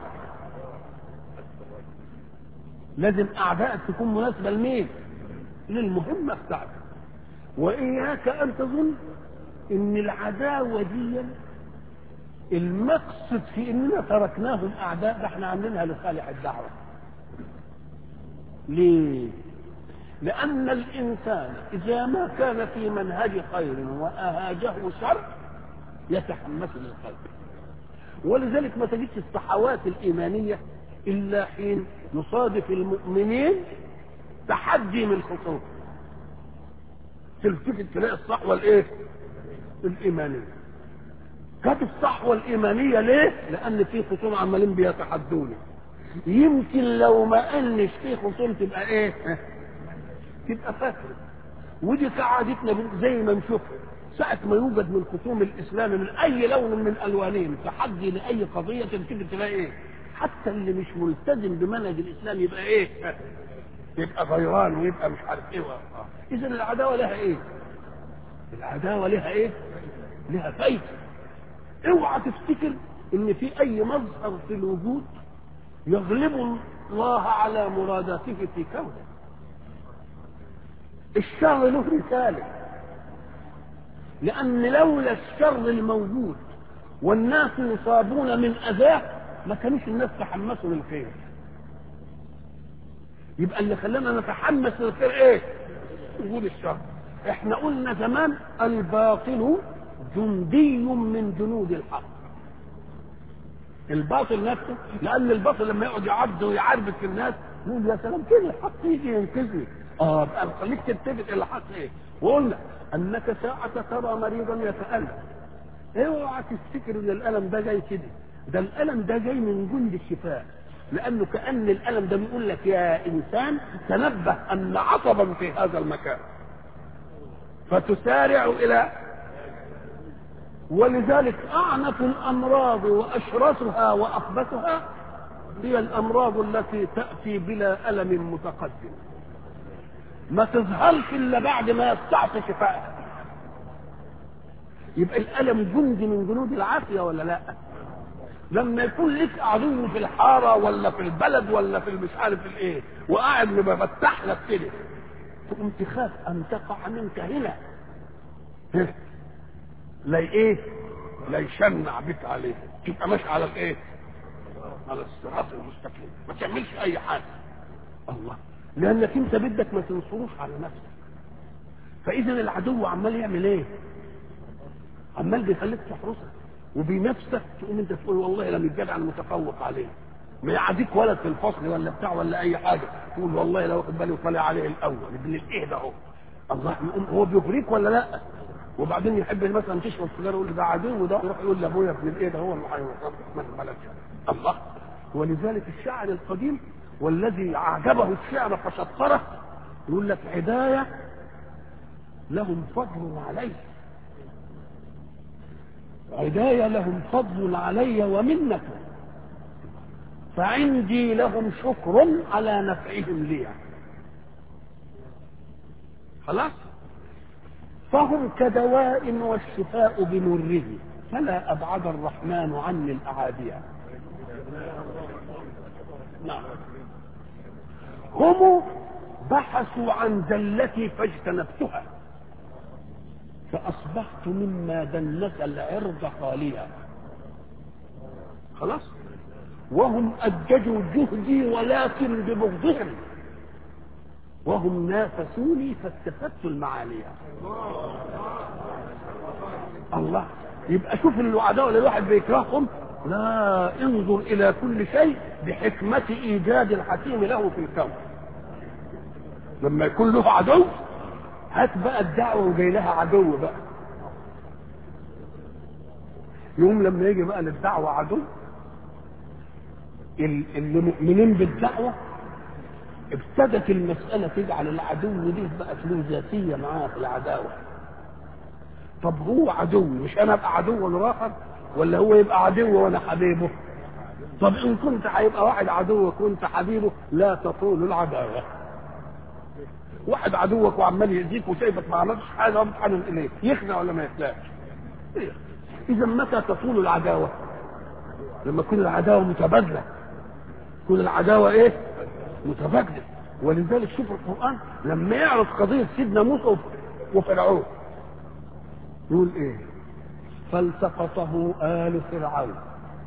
لازم أعدائك تكون مناسبة لمين؟ للمهمة بتاعتك وإياك أن تظن إن العداوة دي المقصد في اننا تركناهم اعداء ده احنا عاملينها لصالح الدعوه ليه لان الانسان اذا ما كان في منهج خير واهاجه شر يتحمس للخير ولذلك ما تجدش الصحوات الايمانيه الا حين يصادف المؤمنين تحدي من خصوم تلتفت تلاقي الصحوه الايه الايمانيه كانت الصحوة الإيمانية ليه؟ لأن في خصوم عمالين بيتحدوني. يمكن لو ما قالش في خصوم تبقى إيه؟ تبقى فاكرة. ودي كعادتنا زي ما نشوف ساعة ما يوجد من خصوم الإسلام من أي لون من ألوانهم تحدي لأي قضية تيجي تلاقي إيه؟ حتى اللي مش ملتزم بمنهج الإسلام يبقى إيه؟ يبقى غيران ويبقى مش عارف إيه إذا العداوة لها إيه؟ العداوة لها إيه؟ لها فايدة اوعى تفتكر ان في اي مظهر في الوجود يغلب الله على مراداته في كونه الشر له رساله لان لولا الشر الموجود والناس يصابون من اذاه ما كانوش الناس تحمسوا للخير يبقى اللي خلانا نتحمس للخير ايه وجود الشر احنا قلنا زمان الباطل جندي من جنود الحق الباطل نفسه لان الباطل لما يقعد يعبد ويعربك في الناس يقول يا سلام كده الحق يجي ينقذني اه بقى خليك تلتفت الى الحق ايه وقلنا انك ساعة ترى مريضا يتألم اوعى تفتكر ان الالم ده جاي كده ده الالم ده جاي من جند الشفاء لانه كان الالم ده بيقول لك يا انسان تنبه ان عصبا في هذا المكان فتسارع الى ولذلك اعنف الامراض واشرسها واخبثها هي الامراض التي تاتي بلا الم متقدم ما تظهرش الا بعد ما يستعصي شفائها يبقى الالم جند من جنود العافيه ولا لا لما يكون لك عدو في الحاره ولا في البلد ولا في مش عارف الايه وقاعد مفتح لك كده تقوم تخاف ان تقع منك هنا لا ايه لا يشنع بك عليه تبقى ماشي على الايه على الصراط المستقيم ما تعملش اي حاجه الله لانك انت بدك ما تنصروش على نفسك فاذا العدو عمال يعمل ايه عمال بيخليك تحرسك وبنفسك تقوم انت تقول والله لم الجدع انا متفوق عليه ما يعديك ولد في الفصل ولا بتاع ولا اي حاجه تقول والله لو واخد بالي وطالع عليه الاول ابن الايه ده اهو الله يقوم هو بيغريك ولا لا وبعدين يحب مثلا تشرب سيجاره يقول ده عدو وده يروح يقول لابويا ابن الايه ده هو اللي هيوصلك الله ولذلك الشاعر القديم والذي اعجبه الشعر فشطره يقول لك عدايه لهم فضل علي عداية لهم فضل علي ومنة فعندي لهم شكر على نفعهم لي خلاص فهم كدواء والشفاء بمره فلا أبعد الرحمن عني الأعادية نعم هم بحثوا عن زلتي فاجتنبتها فأصبحت مما دنس العرض خاليا خلاص وهم أججوا جهدي ولكن ببغضهم وهم نافسوني فاستفدت المعالية الله يبقى شوف العداوة اللي الواحد بيكرههم لا انظر إلى كل شيء بحكمة إيجاد الحكيم له في الكون لما يكون له عدو هات بقى الدعوة وجاي لها عدو بقى يوم لما يجي بقى للدعوة عدو اللي مؤمنين بالدعوة ابتدت المسألة تجعل العدو دي بقى له ذاتية معاه في العداوة طب هو عدو مش انا ابقى عدو للاخر ولا هو يبقى عدو وانا حبيبه طب ان كنت هيبقى واحد عدو وكنت حبيبه لا تطول العداوه واحد عدوك وعمال يأذيك وشايفك ما عملتش حاجه وبتحنن اليه يخنع ولا ما يخنعش اذا متى تطول العداوه لما تكون العداوه متبادله تكون العداوه ايه متبادله ولذلك شوف القران لما يعرض قضيه سيدنا موسى وفرعون يقول ايه فالتقطه آل فرعون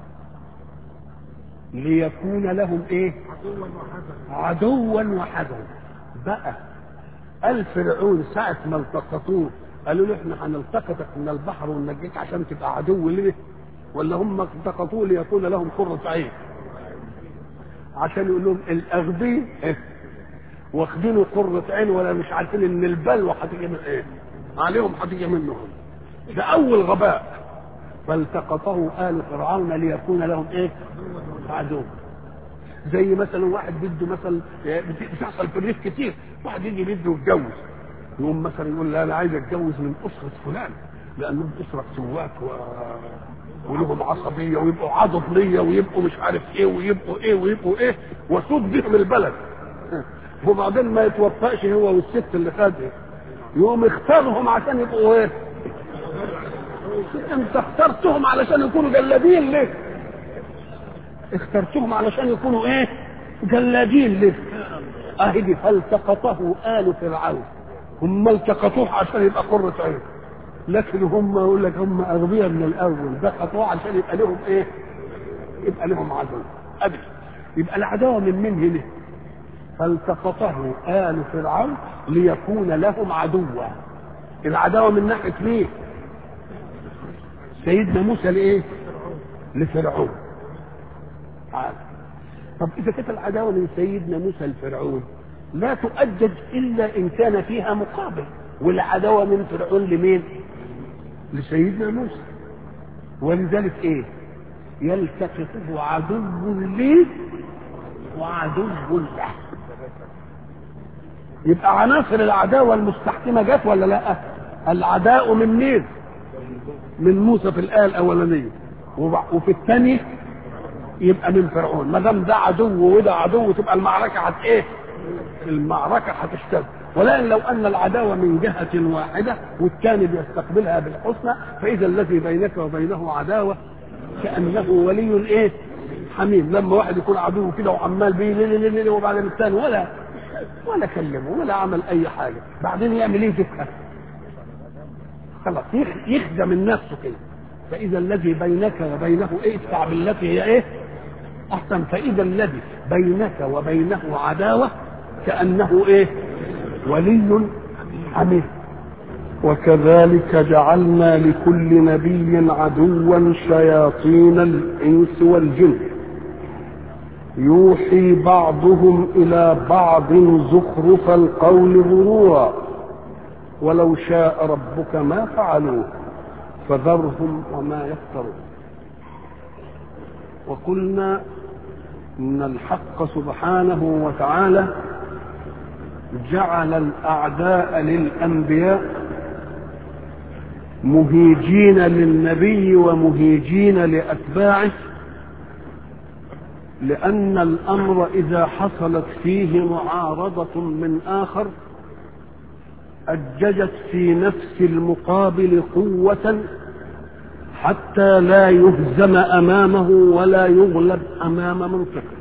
ليكون لهم ايه عدوا وحزنا بقى قال فرعون ساعة ما التقطوه قالوا له احنا هنلتقطك من البحر وننجيك عشان تبقى عدو ليه ولا هم التقطوه ليكون لهم قرة عين عشان يقول لهم الاغبياء إيه؟ واخدينه قرة عين ولا مش عارفين ان البلوى هتيجي من ايه عليهم هتيجي منهم ده اول غباء فالتقطه آل فرعون ليكون لهم ايه عدو زي مثلا واحد بده مثلا بتحصل في الريف كتير واحد يجي بده يتجوز يقوم مثلا يقول لا انا عايز اتجوز من اسره فلان لانهم اسره سواك و... ولهم عصبيه ويبقوا عضد ليا ويبقوا مش عارف ايه ويبقوا ايه ويبقوا ايه واسود بهم البلد وبعدين ما يتوفقش هو والست اللي خدها يقوم اختارهم عشان يبقوا ايه انت اخترتهم علشان يكونوا جلادين ليه اخترتهم علشان يكونوا ايه جلادين ليه اهي دي فالتقطه آل فرعون هم التقطوه عشان يبقى قرة عين لكن هم يقول لك هم اغبياء من الاول ده قطوه عشان يبقى لهم ايه يبقى لهم عدو ابدا يبقى العداوه من من هنا فالتقطه آل فرعون ليكون لهم عدوا العداوه من ناحيه مين سيدنا موسى لايه لفرعون تعالى طب اذا كانت العداوه من سيدنا موسى لفرعون لا تؤجج الا ان كان فيها مقابل والعداوه من فرعون لمين لسيدنا موسى ولذلك ايه يلتقطه عدو لي وعدو له يبقى عناصر العداوه المستحكمه جت ولا لا العداء من مين من موسى في الايه الاولانيه وفي الثانيه يبقى من فرعون ما دام ده عدو وده عدو تبقى المعركه هت ايه؟ المعركه هتشتد ولكن لو ان العداوه من جهه واحده والثاني بيستقبلها بالحسنى فاذا الذي بينك وبينه عداوه كانه ولي ايه؟ حميم لما واحد يكون عدو كده وعمال بيه لي لي لي لي وبعدين الثاني ولا ولا كلمه ولا عمل اي حاجه بعدين يعمل ايه فكره خلاص يخدم من نفسه كده فاذا الذي بينك وبينه ايه ادفع بالتي هي ايه احسن فاذا الذي بينك وبينه عداوه كانه ايه ولي حميم وكذلك جعلنا لكل نبي عدوا شياطين الانس والجن يوحي بعضهم الى بعض زخرف القول غرورا ولو شاء ربك ما فعلوه فذرهم وما يفترون وقلنا ان الحق سبحانه وتعالى جعل الاعداء للانبياء مهيجين للنبي ومهيجين لاتباعه لان الامر اذا حصلت فيه معارضه من اخر اججت في نفس المقابل قوه حتى لا يهزم امامه ولا يغلب امام منطقه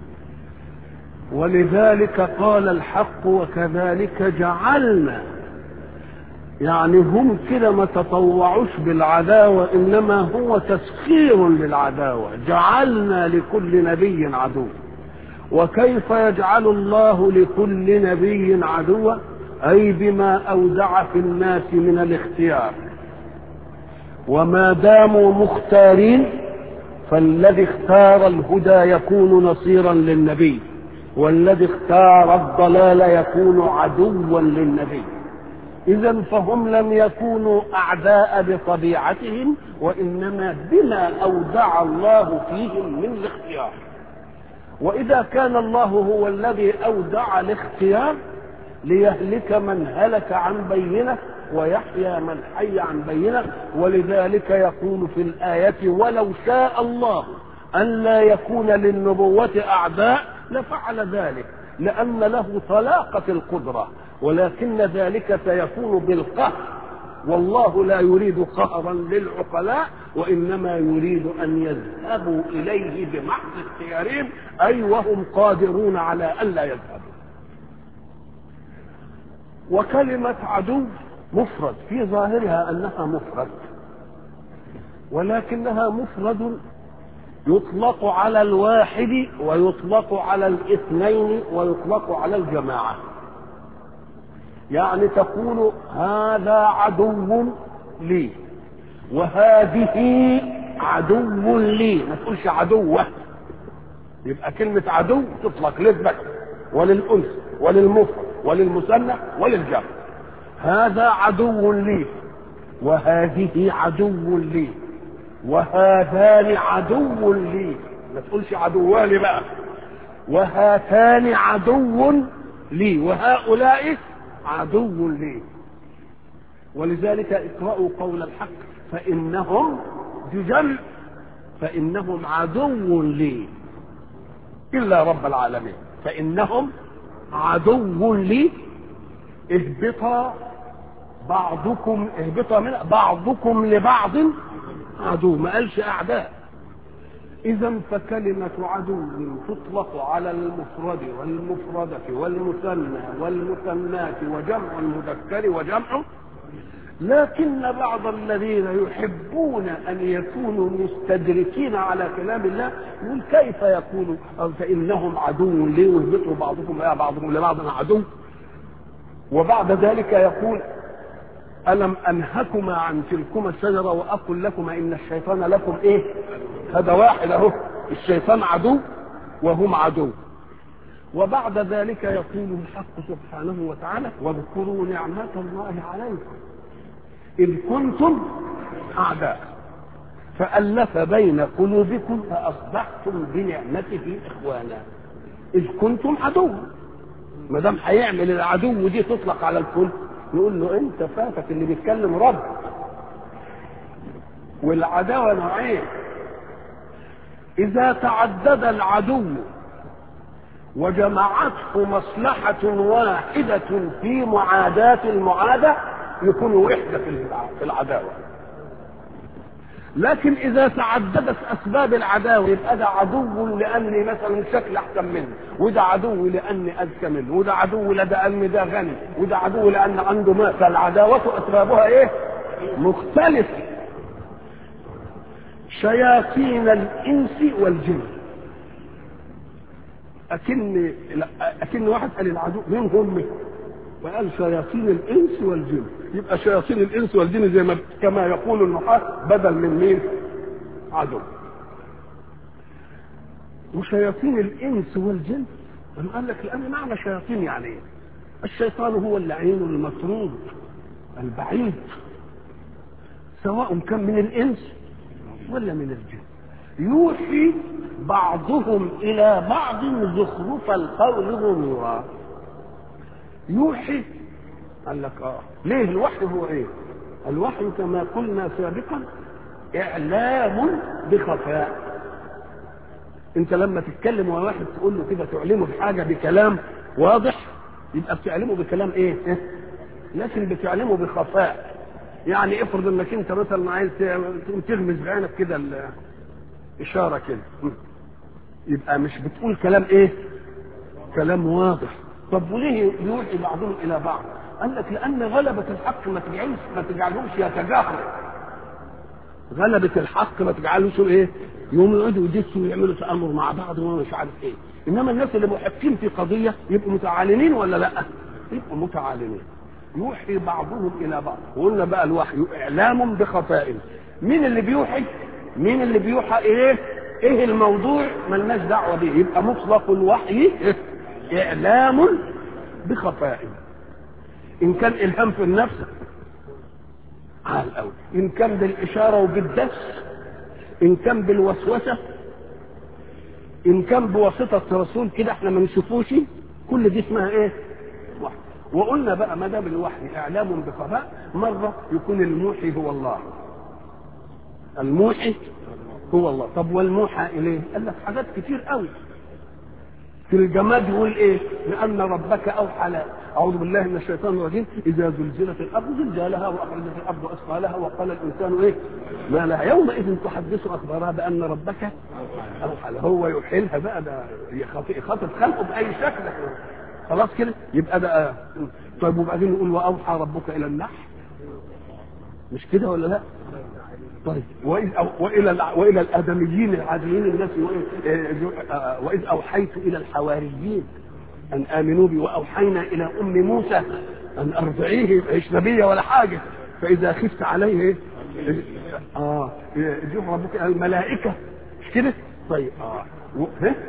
ولذلك قال الحق وكذلك جعلنا يعني هم كده ما تطوعوش بالعداوة إنما هو تسخير للعداوة جعلنا لكل نبي عدو وكيف يجعل الله لكل نبي عدوا أي بما أودع في الناس من الاختيار وما داموا مختارين فالذي اختار الهدى يكون نصيرا للنبي والذي اختار الضلال يكون عدوا للنبي اذا فهم لم يكونوا اعداء بطبيعتهم وانما بما اودع الله فيهم من الاختيار واذا كان الله هو الذي اودع الاختيار ليهلك من هلك عن بينه ويحيى من حي عن بينه ولذلك يقول في الايه ولو شاء الله ان لا يكون للنبوه اعداء لفعل ذلك لان له طلاقه القدره ولكن ذلك سيكون بالقهر والله لا يريد قهرا للعقلاء وانما يريد ان يذهبوا اليه بمحض اختيارهم اي وهم قادرون على ان لا يذهبوا وكلمه عدو مفرد في ظاهرها انها مفرد ولكنها مفرد يطلق على الواحد ويطلق على الاثنين ويطلق على الجماعه يعني تقول هذا عدو لي وهذه عدو لي ما تقولش عدوة يبقى كلمة عدو تطلق للذكر وللأنثى وللمفرد وللمثنى وللجمع هذا عدو لي وهذه عدو لي وهذان عدو لي ما تقولش عدوان بقى وهاتان عدو لي وهؤلاء عدو لي ولذلك اقرأوا قول الحق فإنهم بجمع فإنهم عدو لي إلا رب العالمين فإنهم عدو لي اهبطا بعضكم اهبطا من بعضكم لبعض عدو ما قالش أعداء إذا فكلمة عدو تطلق على المفرد والمفردة والمثنى والمثنات وجمع المذكر وجمع لكن بعض الذين يحبون أن يكونوا مستدركين على كلام الله يقول كيف يقول فإنهم عدو لي ويهبطوا بعضكم إلى بعضكم لبعض عدو وبعد ذلك يقول ألم أنهكما عن تلكما الشجرة وأقل لكما إن الشيطان لكم إيه؟ هذا واحد أهو الشيطان عدو وهم عدو وبعد ذلك يقول الحق سبحانه وتعالى واذكروا نعمة الله عليكم إذ كنتم أعداء فألف بين قلوبكم فأصبحتم بنعمته إخوانا إذ كنتم عدوا ما دام هيعمل العدو دي تطلق على الكل نقول له انت فاتك اللي بيتكلم رب والعداوه نوعين إذا تعدد العدو وجمعته مصلحة واحدة في معاداة المعادة يكون وحدة في العداوة لكن إذا تعددت أسباب العداوة يبقى ده عدو لأني مثلا شكل أحسن منه وده عدو لأني أذكى منه وده عدو لأن ده غني وده عدو لأن عنده مال فالعداوة أسبابها إيه؟ مختلفة شياطين الإنس والجن أكن أكن واحد قال العدو مين هم؟ وقال شياطين الإنس والجن يبقى شياطين الإنس والجن زي ما كما يقول النحاة بدل من مين؟ عدو وشياطين الإنس والجن أنا قال لك لأن معنى شياطين يعني إيه؟ الشيطان هو اللعين المطرود البعيد سواء كان من الإنس ولا من الجن يوحي بعضهم إلى بعض زخرف القول غرورا يوحي قال لك اه ليه الوحي هو ايه الوحي كما قلنا سابقا اعلام بخفاء انت لما تتكلم مع واحد تقول له كده تعلمه بحاجه بكلام واضح يبقى بتعلمه بكلام ايه, إيه؟ لكن بتعلمه بخفاء يعني افرض انك انت مثلا عايز تقوم تغمز بعينك كده اشاره كده يبقى مش بتقول كلام ايه كلام واضح طب وليه يوحي بعضهم الى بعض قال لك لان غلبة الحق ما تجعلش ما تجعلهمش يتجاهروا غلبة الحق ما تجعلهمش ايه يوم يقعدوا يدسوا ويعملوا تامر مع بعض ومش عارف ايه انما الناس اللي محقين في قضيه يبقوا متعالمين ولا لا يبقوا متعالمين يوحي بعضهم الى بعض وقلنا بقى الوحي اعلام بخفاء مين اللي بيوحي مين اللي بيوحى ايه ايه الموضوع ملناش دعوه به يبقى مطلق الوحي اعلام بخفاء ان كان الهام في النفس عال قوي ان كان بالاشاره وبالدس ان كان بالوسوسه ان كان بواسطه رسول كده احنا ما نشوفوش كل دي اسمها ايه وحي وقلنا بقى ما دام الوحي اعلام بخفاء مره يكون الموحي هو الله الموحي هو الله طب والموحى اليه قال لك حاجات كتير قوي في الجماد يقول ايه لان ربك اوحى لا اعوذ بالله من الشيطان الرجيم اذا زلزلت الارض زلزالها واخرجت الارض اثقالها وقال الانسان ايه ما لها يومئذ تحدث اخبارها بان ربك اوحى لها هو يحيلها بقى ده يخاطب خلقه باي شكل خلاص كده يبقى ده طيب وبعدين يقول واوحى ربك الى النحل مش كده ولا لا طيب وإذ أو والى والى الادميين العاديين الناس واذ اوحيت الى الحواريين ان امنوا بي واوحينا الى ام موسى ان ارضعيه مش نبيه ولا حاجه فاذا خفت عليه اه يجيب ربك الملائكه مش كده طيب اه و...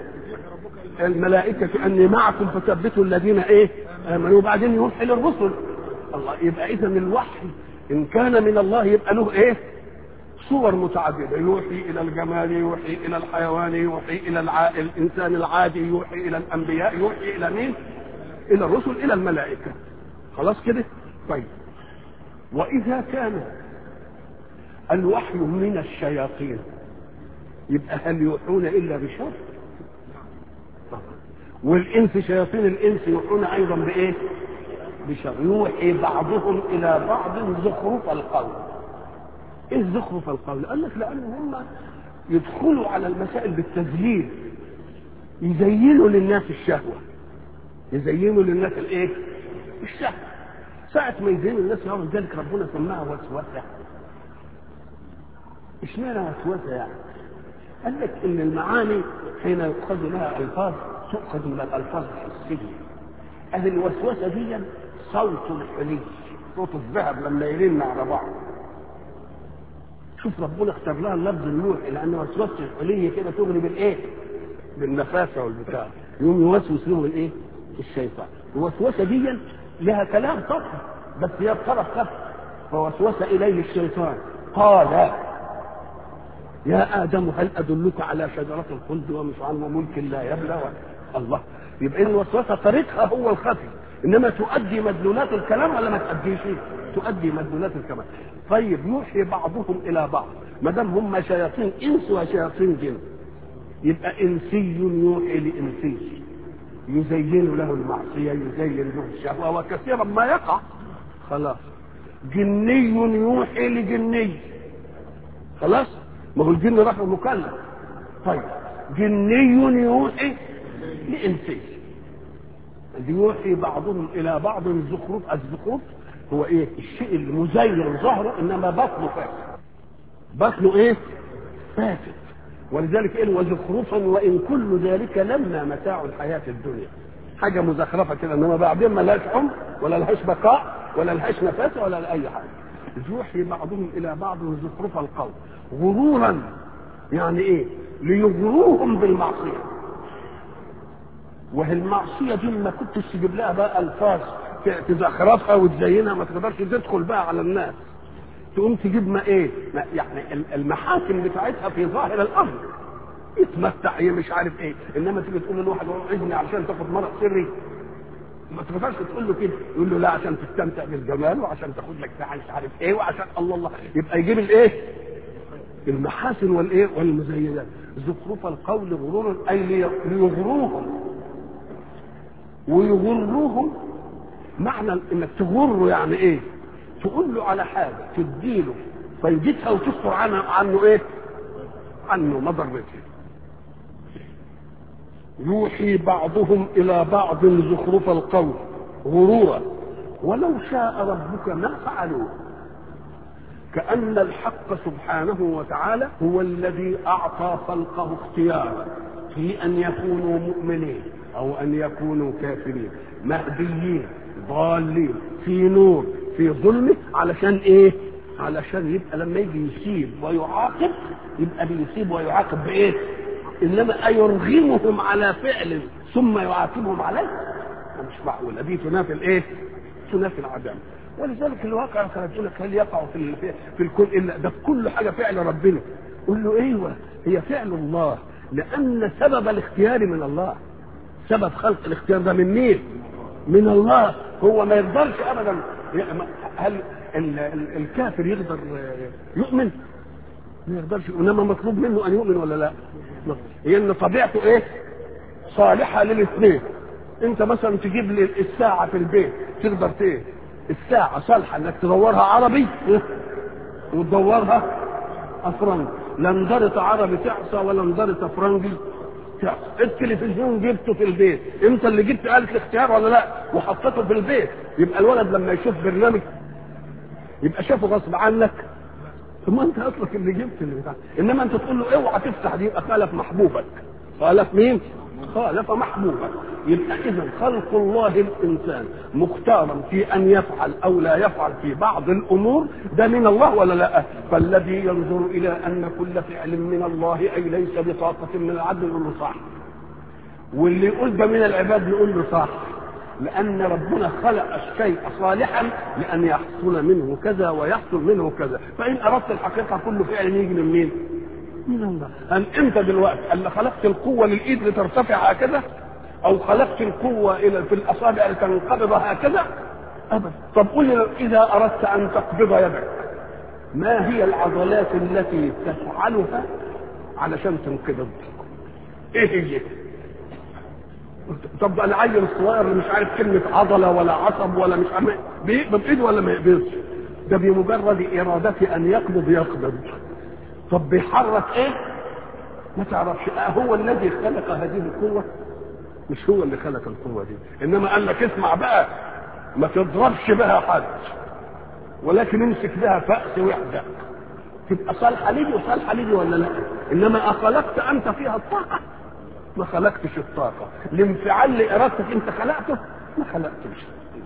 الملائكه اني معكم فثبتوا الذين ايه امنوا وبعدين يوحي للرسل الله يبقى اذا الوحي ان كان من الله يبقى له ايه صور متعددة يوحي إلى الجمال يوحي إلى الحيوان يوحي إلى الع... الإنسان العادي يوحي إلى الأنبياء يوحي إلى مين؟ إلى الرسل إلى الملائكة خلاص كده؟ طيب وإذا كان الوحي من الشياطين يبقى هل يوحون إلا بشر؟ والإنس شياطين الإنس يوحون أيضا بإيه؟ بشر يوحي بعضهم إلى بعض زخرف القول ايه زخرف القول قال لك لان هم يدخلوا على المسائل بالتذليل يزينوا للناس الشهوه يزينوا للناس الايه الشهوه ساعة ما يزينوا الناس يوم ذلك ربنا سماها وسوسة اشمعنى وسوسة يعني قال لك ان المعاني حين يؤخذ لها الفاظ تؤخذ من الالفاظ الحسية اهل الوسوسة دي صوت الحلي صوت الذهب لما يرن على بعض شوف ربنا اختار لها اللفظ النوحي لان وسوسه الحليه كده تغري بالايه؟ بالنفاسه والبتاع يقوم يوسوس لهم الايه؟ الشيطان الوسوسه دي لها كلام طبعا بس هي بطرف خف فوسوس اليه الشيطان قال يا ادم هل ادلك على شجره الخلد ومش عنه ملك لا يبلى الله يبقى الوسوسه طريقها هو الخفي انما تؤدي مدلولات الكلام ولا ما تؤديش تؤدي مدلولات الكلام طيب يوحي بعضهم الى بعض ما دام هم شياطين انس وشياطين جن يبقى انسي يوحي لانسي يزين له المعصيه يزين له الشهوه وكثيرا ما يقع خلاص جني يوحي لجني خلاص ما هو الجن راح مكلف طيب جني يوحي لانسي يوحي بعضهم الى بعض الزخرف الزخرف هو ايه الشيء المزين ظهره انما بطنه فاسد بطنه ايه فاسد ولذلك ايه وزخرفا وان كل ذلك لما متاع الحياه الدنيا حاجه مزخرفه كده انما بعدين ما لهاش عمر ولا لهاش بقاء ولا لهاش نفس ولا لاي حاجه يوحي بعضهم الى بعض زخرف القول غرورا يعني ايه ليغروهم بالمعصيه وهي المعصيه دي ما كنتش تجيب لها بقى الفاظ تزخرفها وتزينها ما تقدرش تدخل بقى على الناس تقوم تجيب ما ايه ما يعني المحاكم بتاعتها في ظاهر الامر يتمتع هي مش عارف ايه انما تيجي تقول لواحد اذني عشان تاخد مرض سري ما تقدرش تقول له كده يقول له لا عشان تستمتع بالجمال وعشان تاخد لك ساعه مش عارف ايه وعشان الله الله يبقى يجيب الايه المحاسن والايه والمزينات زخرف القول غرورا اي ليغروهم ويغروهم معنى انك تغره يعني ايه تقول له على حاجه تديله فايدتها وتستر عنها عنه ايه عنه مضرته يوحي بعضهم الى بعض زخرف القول غرورا ولو شاء ربك ما فعلوه كأن الحق سبحانه وتعالى هو الذي أعطى خلقه اختيارا في أن يكونوا مؤمنين أو أن يكونوا كافرين مهديين ضالين في نور في ظلمه علشان إيه؟ علشان يبقى لما يجي يسيب ويعاقب يبقى بيسيب ويعاقب بإيه؟ إنما أيرغمهم على فعل ثم يعاقبهم عليه؟ مش معقولة دي تنافي الإيه؟ تنافي العدم ولذلك الواقع كانت تقول لك هل يقع في في الكون الا ده كل حاجه فعل ربنا قول له ايوه هي فعل الله لان سبب الاختيار من الله سبب خلق الاختيار ده من مين؟ من الله هو ما يقدرش ابدا هل الكافر يقدر يؤمن؟ ما يقدرش انما مطلوب منه ان يؤمن ولا لا؟ هي ان طبيعته ايه؟ صالحه للاثنين انت مثلا تجيب لي الساعه في البيت تقدر ايه؟ الساعة صالحة انك تدورها عربي وتدورها افرنجي لا انضرت عربي تعصى ولا انضرت افرنجي تعصى التلفزيون جبته في البيت انت اللي جبت آلة الاختيار ولا لا وحطيته في البيت يبقى الولد لما يشوف برنامج يبقى شافه غصب عنك ثم انت اصلك اللي جبت اللي بتاع انما انت تقول له اوعى تفتح دي يبقى خالف محبوبك خالف مين؟ خالف محبوبا يبقى اذا خلق الله الانسان مختارا في ان يفعل او لا يفعل في بعض الامور ده من الله ولا لا فالذي ينظر الى ان كل فعل من الله اي ليس بطاقه من العدل يقول له صح واللي يقول ده من العباد يقول له صح لان ربنا خلق الشيء صالحا لان يحصل منه كذا ويحصل منه كذا فان اردت الحقيقه كل فعل يجي من مين من الله هل انت دلوقتي اللي خلقت القوه للايد لترتفع هكذا او خلقت القوه الى في الاصابع لتنقبض هكذا ابدا طب قل لي اذا اردت ان تقبض يدك ما هي العضلات التي تفعلها علشان تنقبض ايه هي طب انا عيل الصغير اللي مش عارف كلمه عضله ولا عصب ولا مش عارف بيقبض ايده ولا ما يقبضش ده بمجرد ارادته ان يقبض يقبض طب بيحرك ايه ما تعرفش آه هو الذي خلق هذه القوه مش هو اللي خلق القوه دي انما قال لك اسمع بقى ما تضربش بها حد ولكن امسك بها فأس وحدك تبقى صالحه ليدي وصالحه ليدي ولا لا انما اخلقت انت فيها الطاقه ما خلقتش الطاقه الانفعال لارادتك انت خلقته ما خلقتش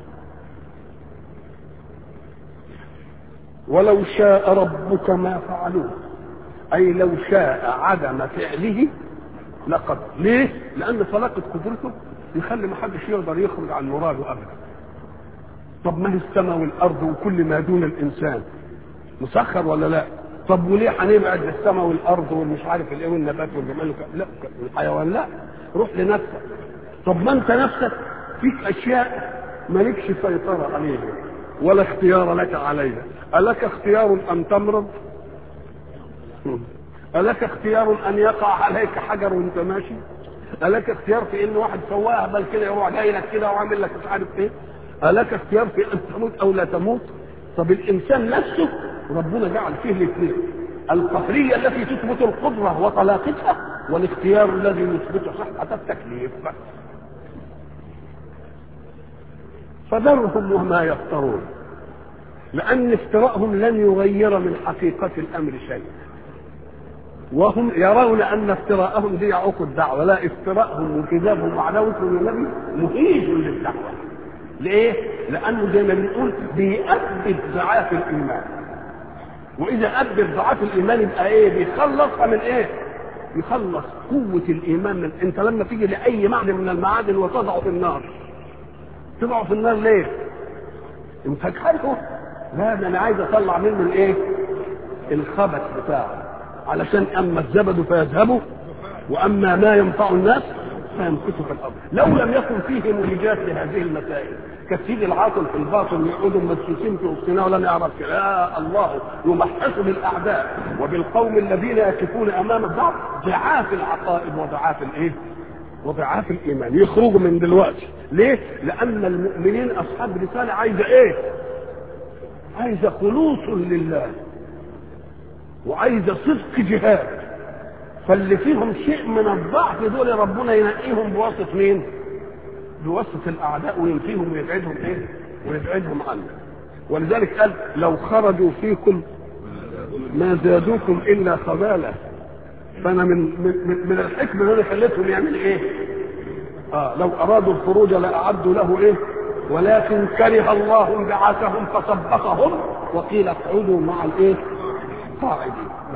ولو شاء ربك ما فعلوه اي لو شاء عدم فعله لقد ليه لان طلاقه قدرته يخلي ما حدش يقدر يخرج عن مراده ابدا طب ما هي السماء والارض وكل ما دون الانسان مسخر ولا لا طب وليه هنبعد السماء والارض والمش عارف الايه والنبات والجمال لا الحيوان لا روح لنفسك طب ما انت نفسك فيك اشياء مالكش سيطره عليها ولا اختيار لك عليها ألك اختيار أن تمرض ألك اختيار أن يقع عليك حجر وأنت ماشي؟ ألك اختيار في إن واحد سواها بل كده يروح جاي لك كده وعامل لك مش عارف إيه؟ ألك اختيار في أن تموت أو لا تموت؟ طب الإنسان نفسه ربنا جعل فيه الاثنين القهرية التي تثبت القدرة وطلاقتها والاختيار الذي يثبت صحة التكليف فذرهم وما يفترون لأن افتراءهم لن يغير من حقيقة الأمر شيء وهم يرون أن افتراءهم دي يعوق الدعوة لا افتراءهم وكذابهم وعداوتهم للنبي مهيج للدعوة ليه؟ لأنه زي ما بنقول بيأبد ضعاف الإيمان وإذا أبد ضعاف الإيمان يبقى إيه؟ بيخلصها من إيه؟ يخلص قوة الإيمان من أنت لما تيجي لأي معدن من المعادن وتضعه في النار تضعه في النار ليه؟ أنت كارهه لا ده أنا عايز أطلع منه الإيه؟ الخبث بتاعه علشان أما الزبد فيذهبوا وأما ما ينفع الناس فيمكث في الأرض لو لم يكن فيه مهجات لهذه المسائل كالسيد العاطل في الباطل يقعدوا مدسوسين في وسطنا ولم يعرف لا الله يمحص بالاعداء وبالقوم الذين يقفون امام الضعف ضعاف العقائد وضعاف الايه؟ وضعاف الايمان يخرجوا من دلوقتي ليه؟ لان المؤمنين اصحاب رساله عايزه ايه؟ عايزه خلوص لله وعايزه صدق جهاد فاللي فيهم شيء من الضعف دول ربنا ينقيهم بواسطه مين؟ بواسطه الاعداء وينفيهم ويبعدهم ايه؟ ويبعدهم عنه. ولذلك قال لو خرجوا فيكم ما زادوكم الا خبالا. فانا من من, من الحكمه اللي خليتهم يعمل ايه؟ اه لو ارادوا الخروج لاعدوا له ايه؟ ولكن كره الله انبعاثهم فثبطهم وقيل اقعدوا مع الايه؟ قاعدين.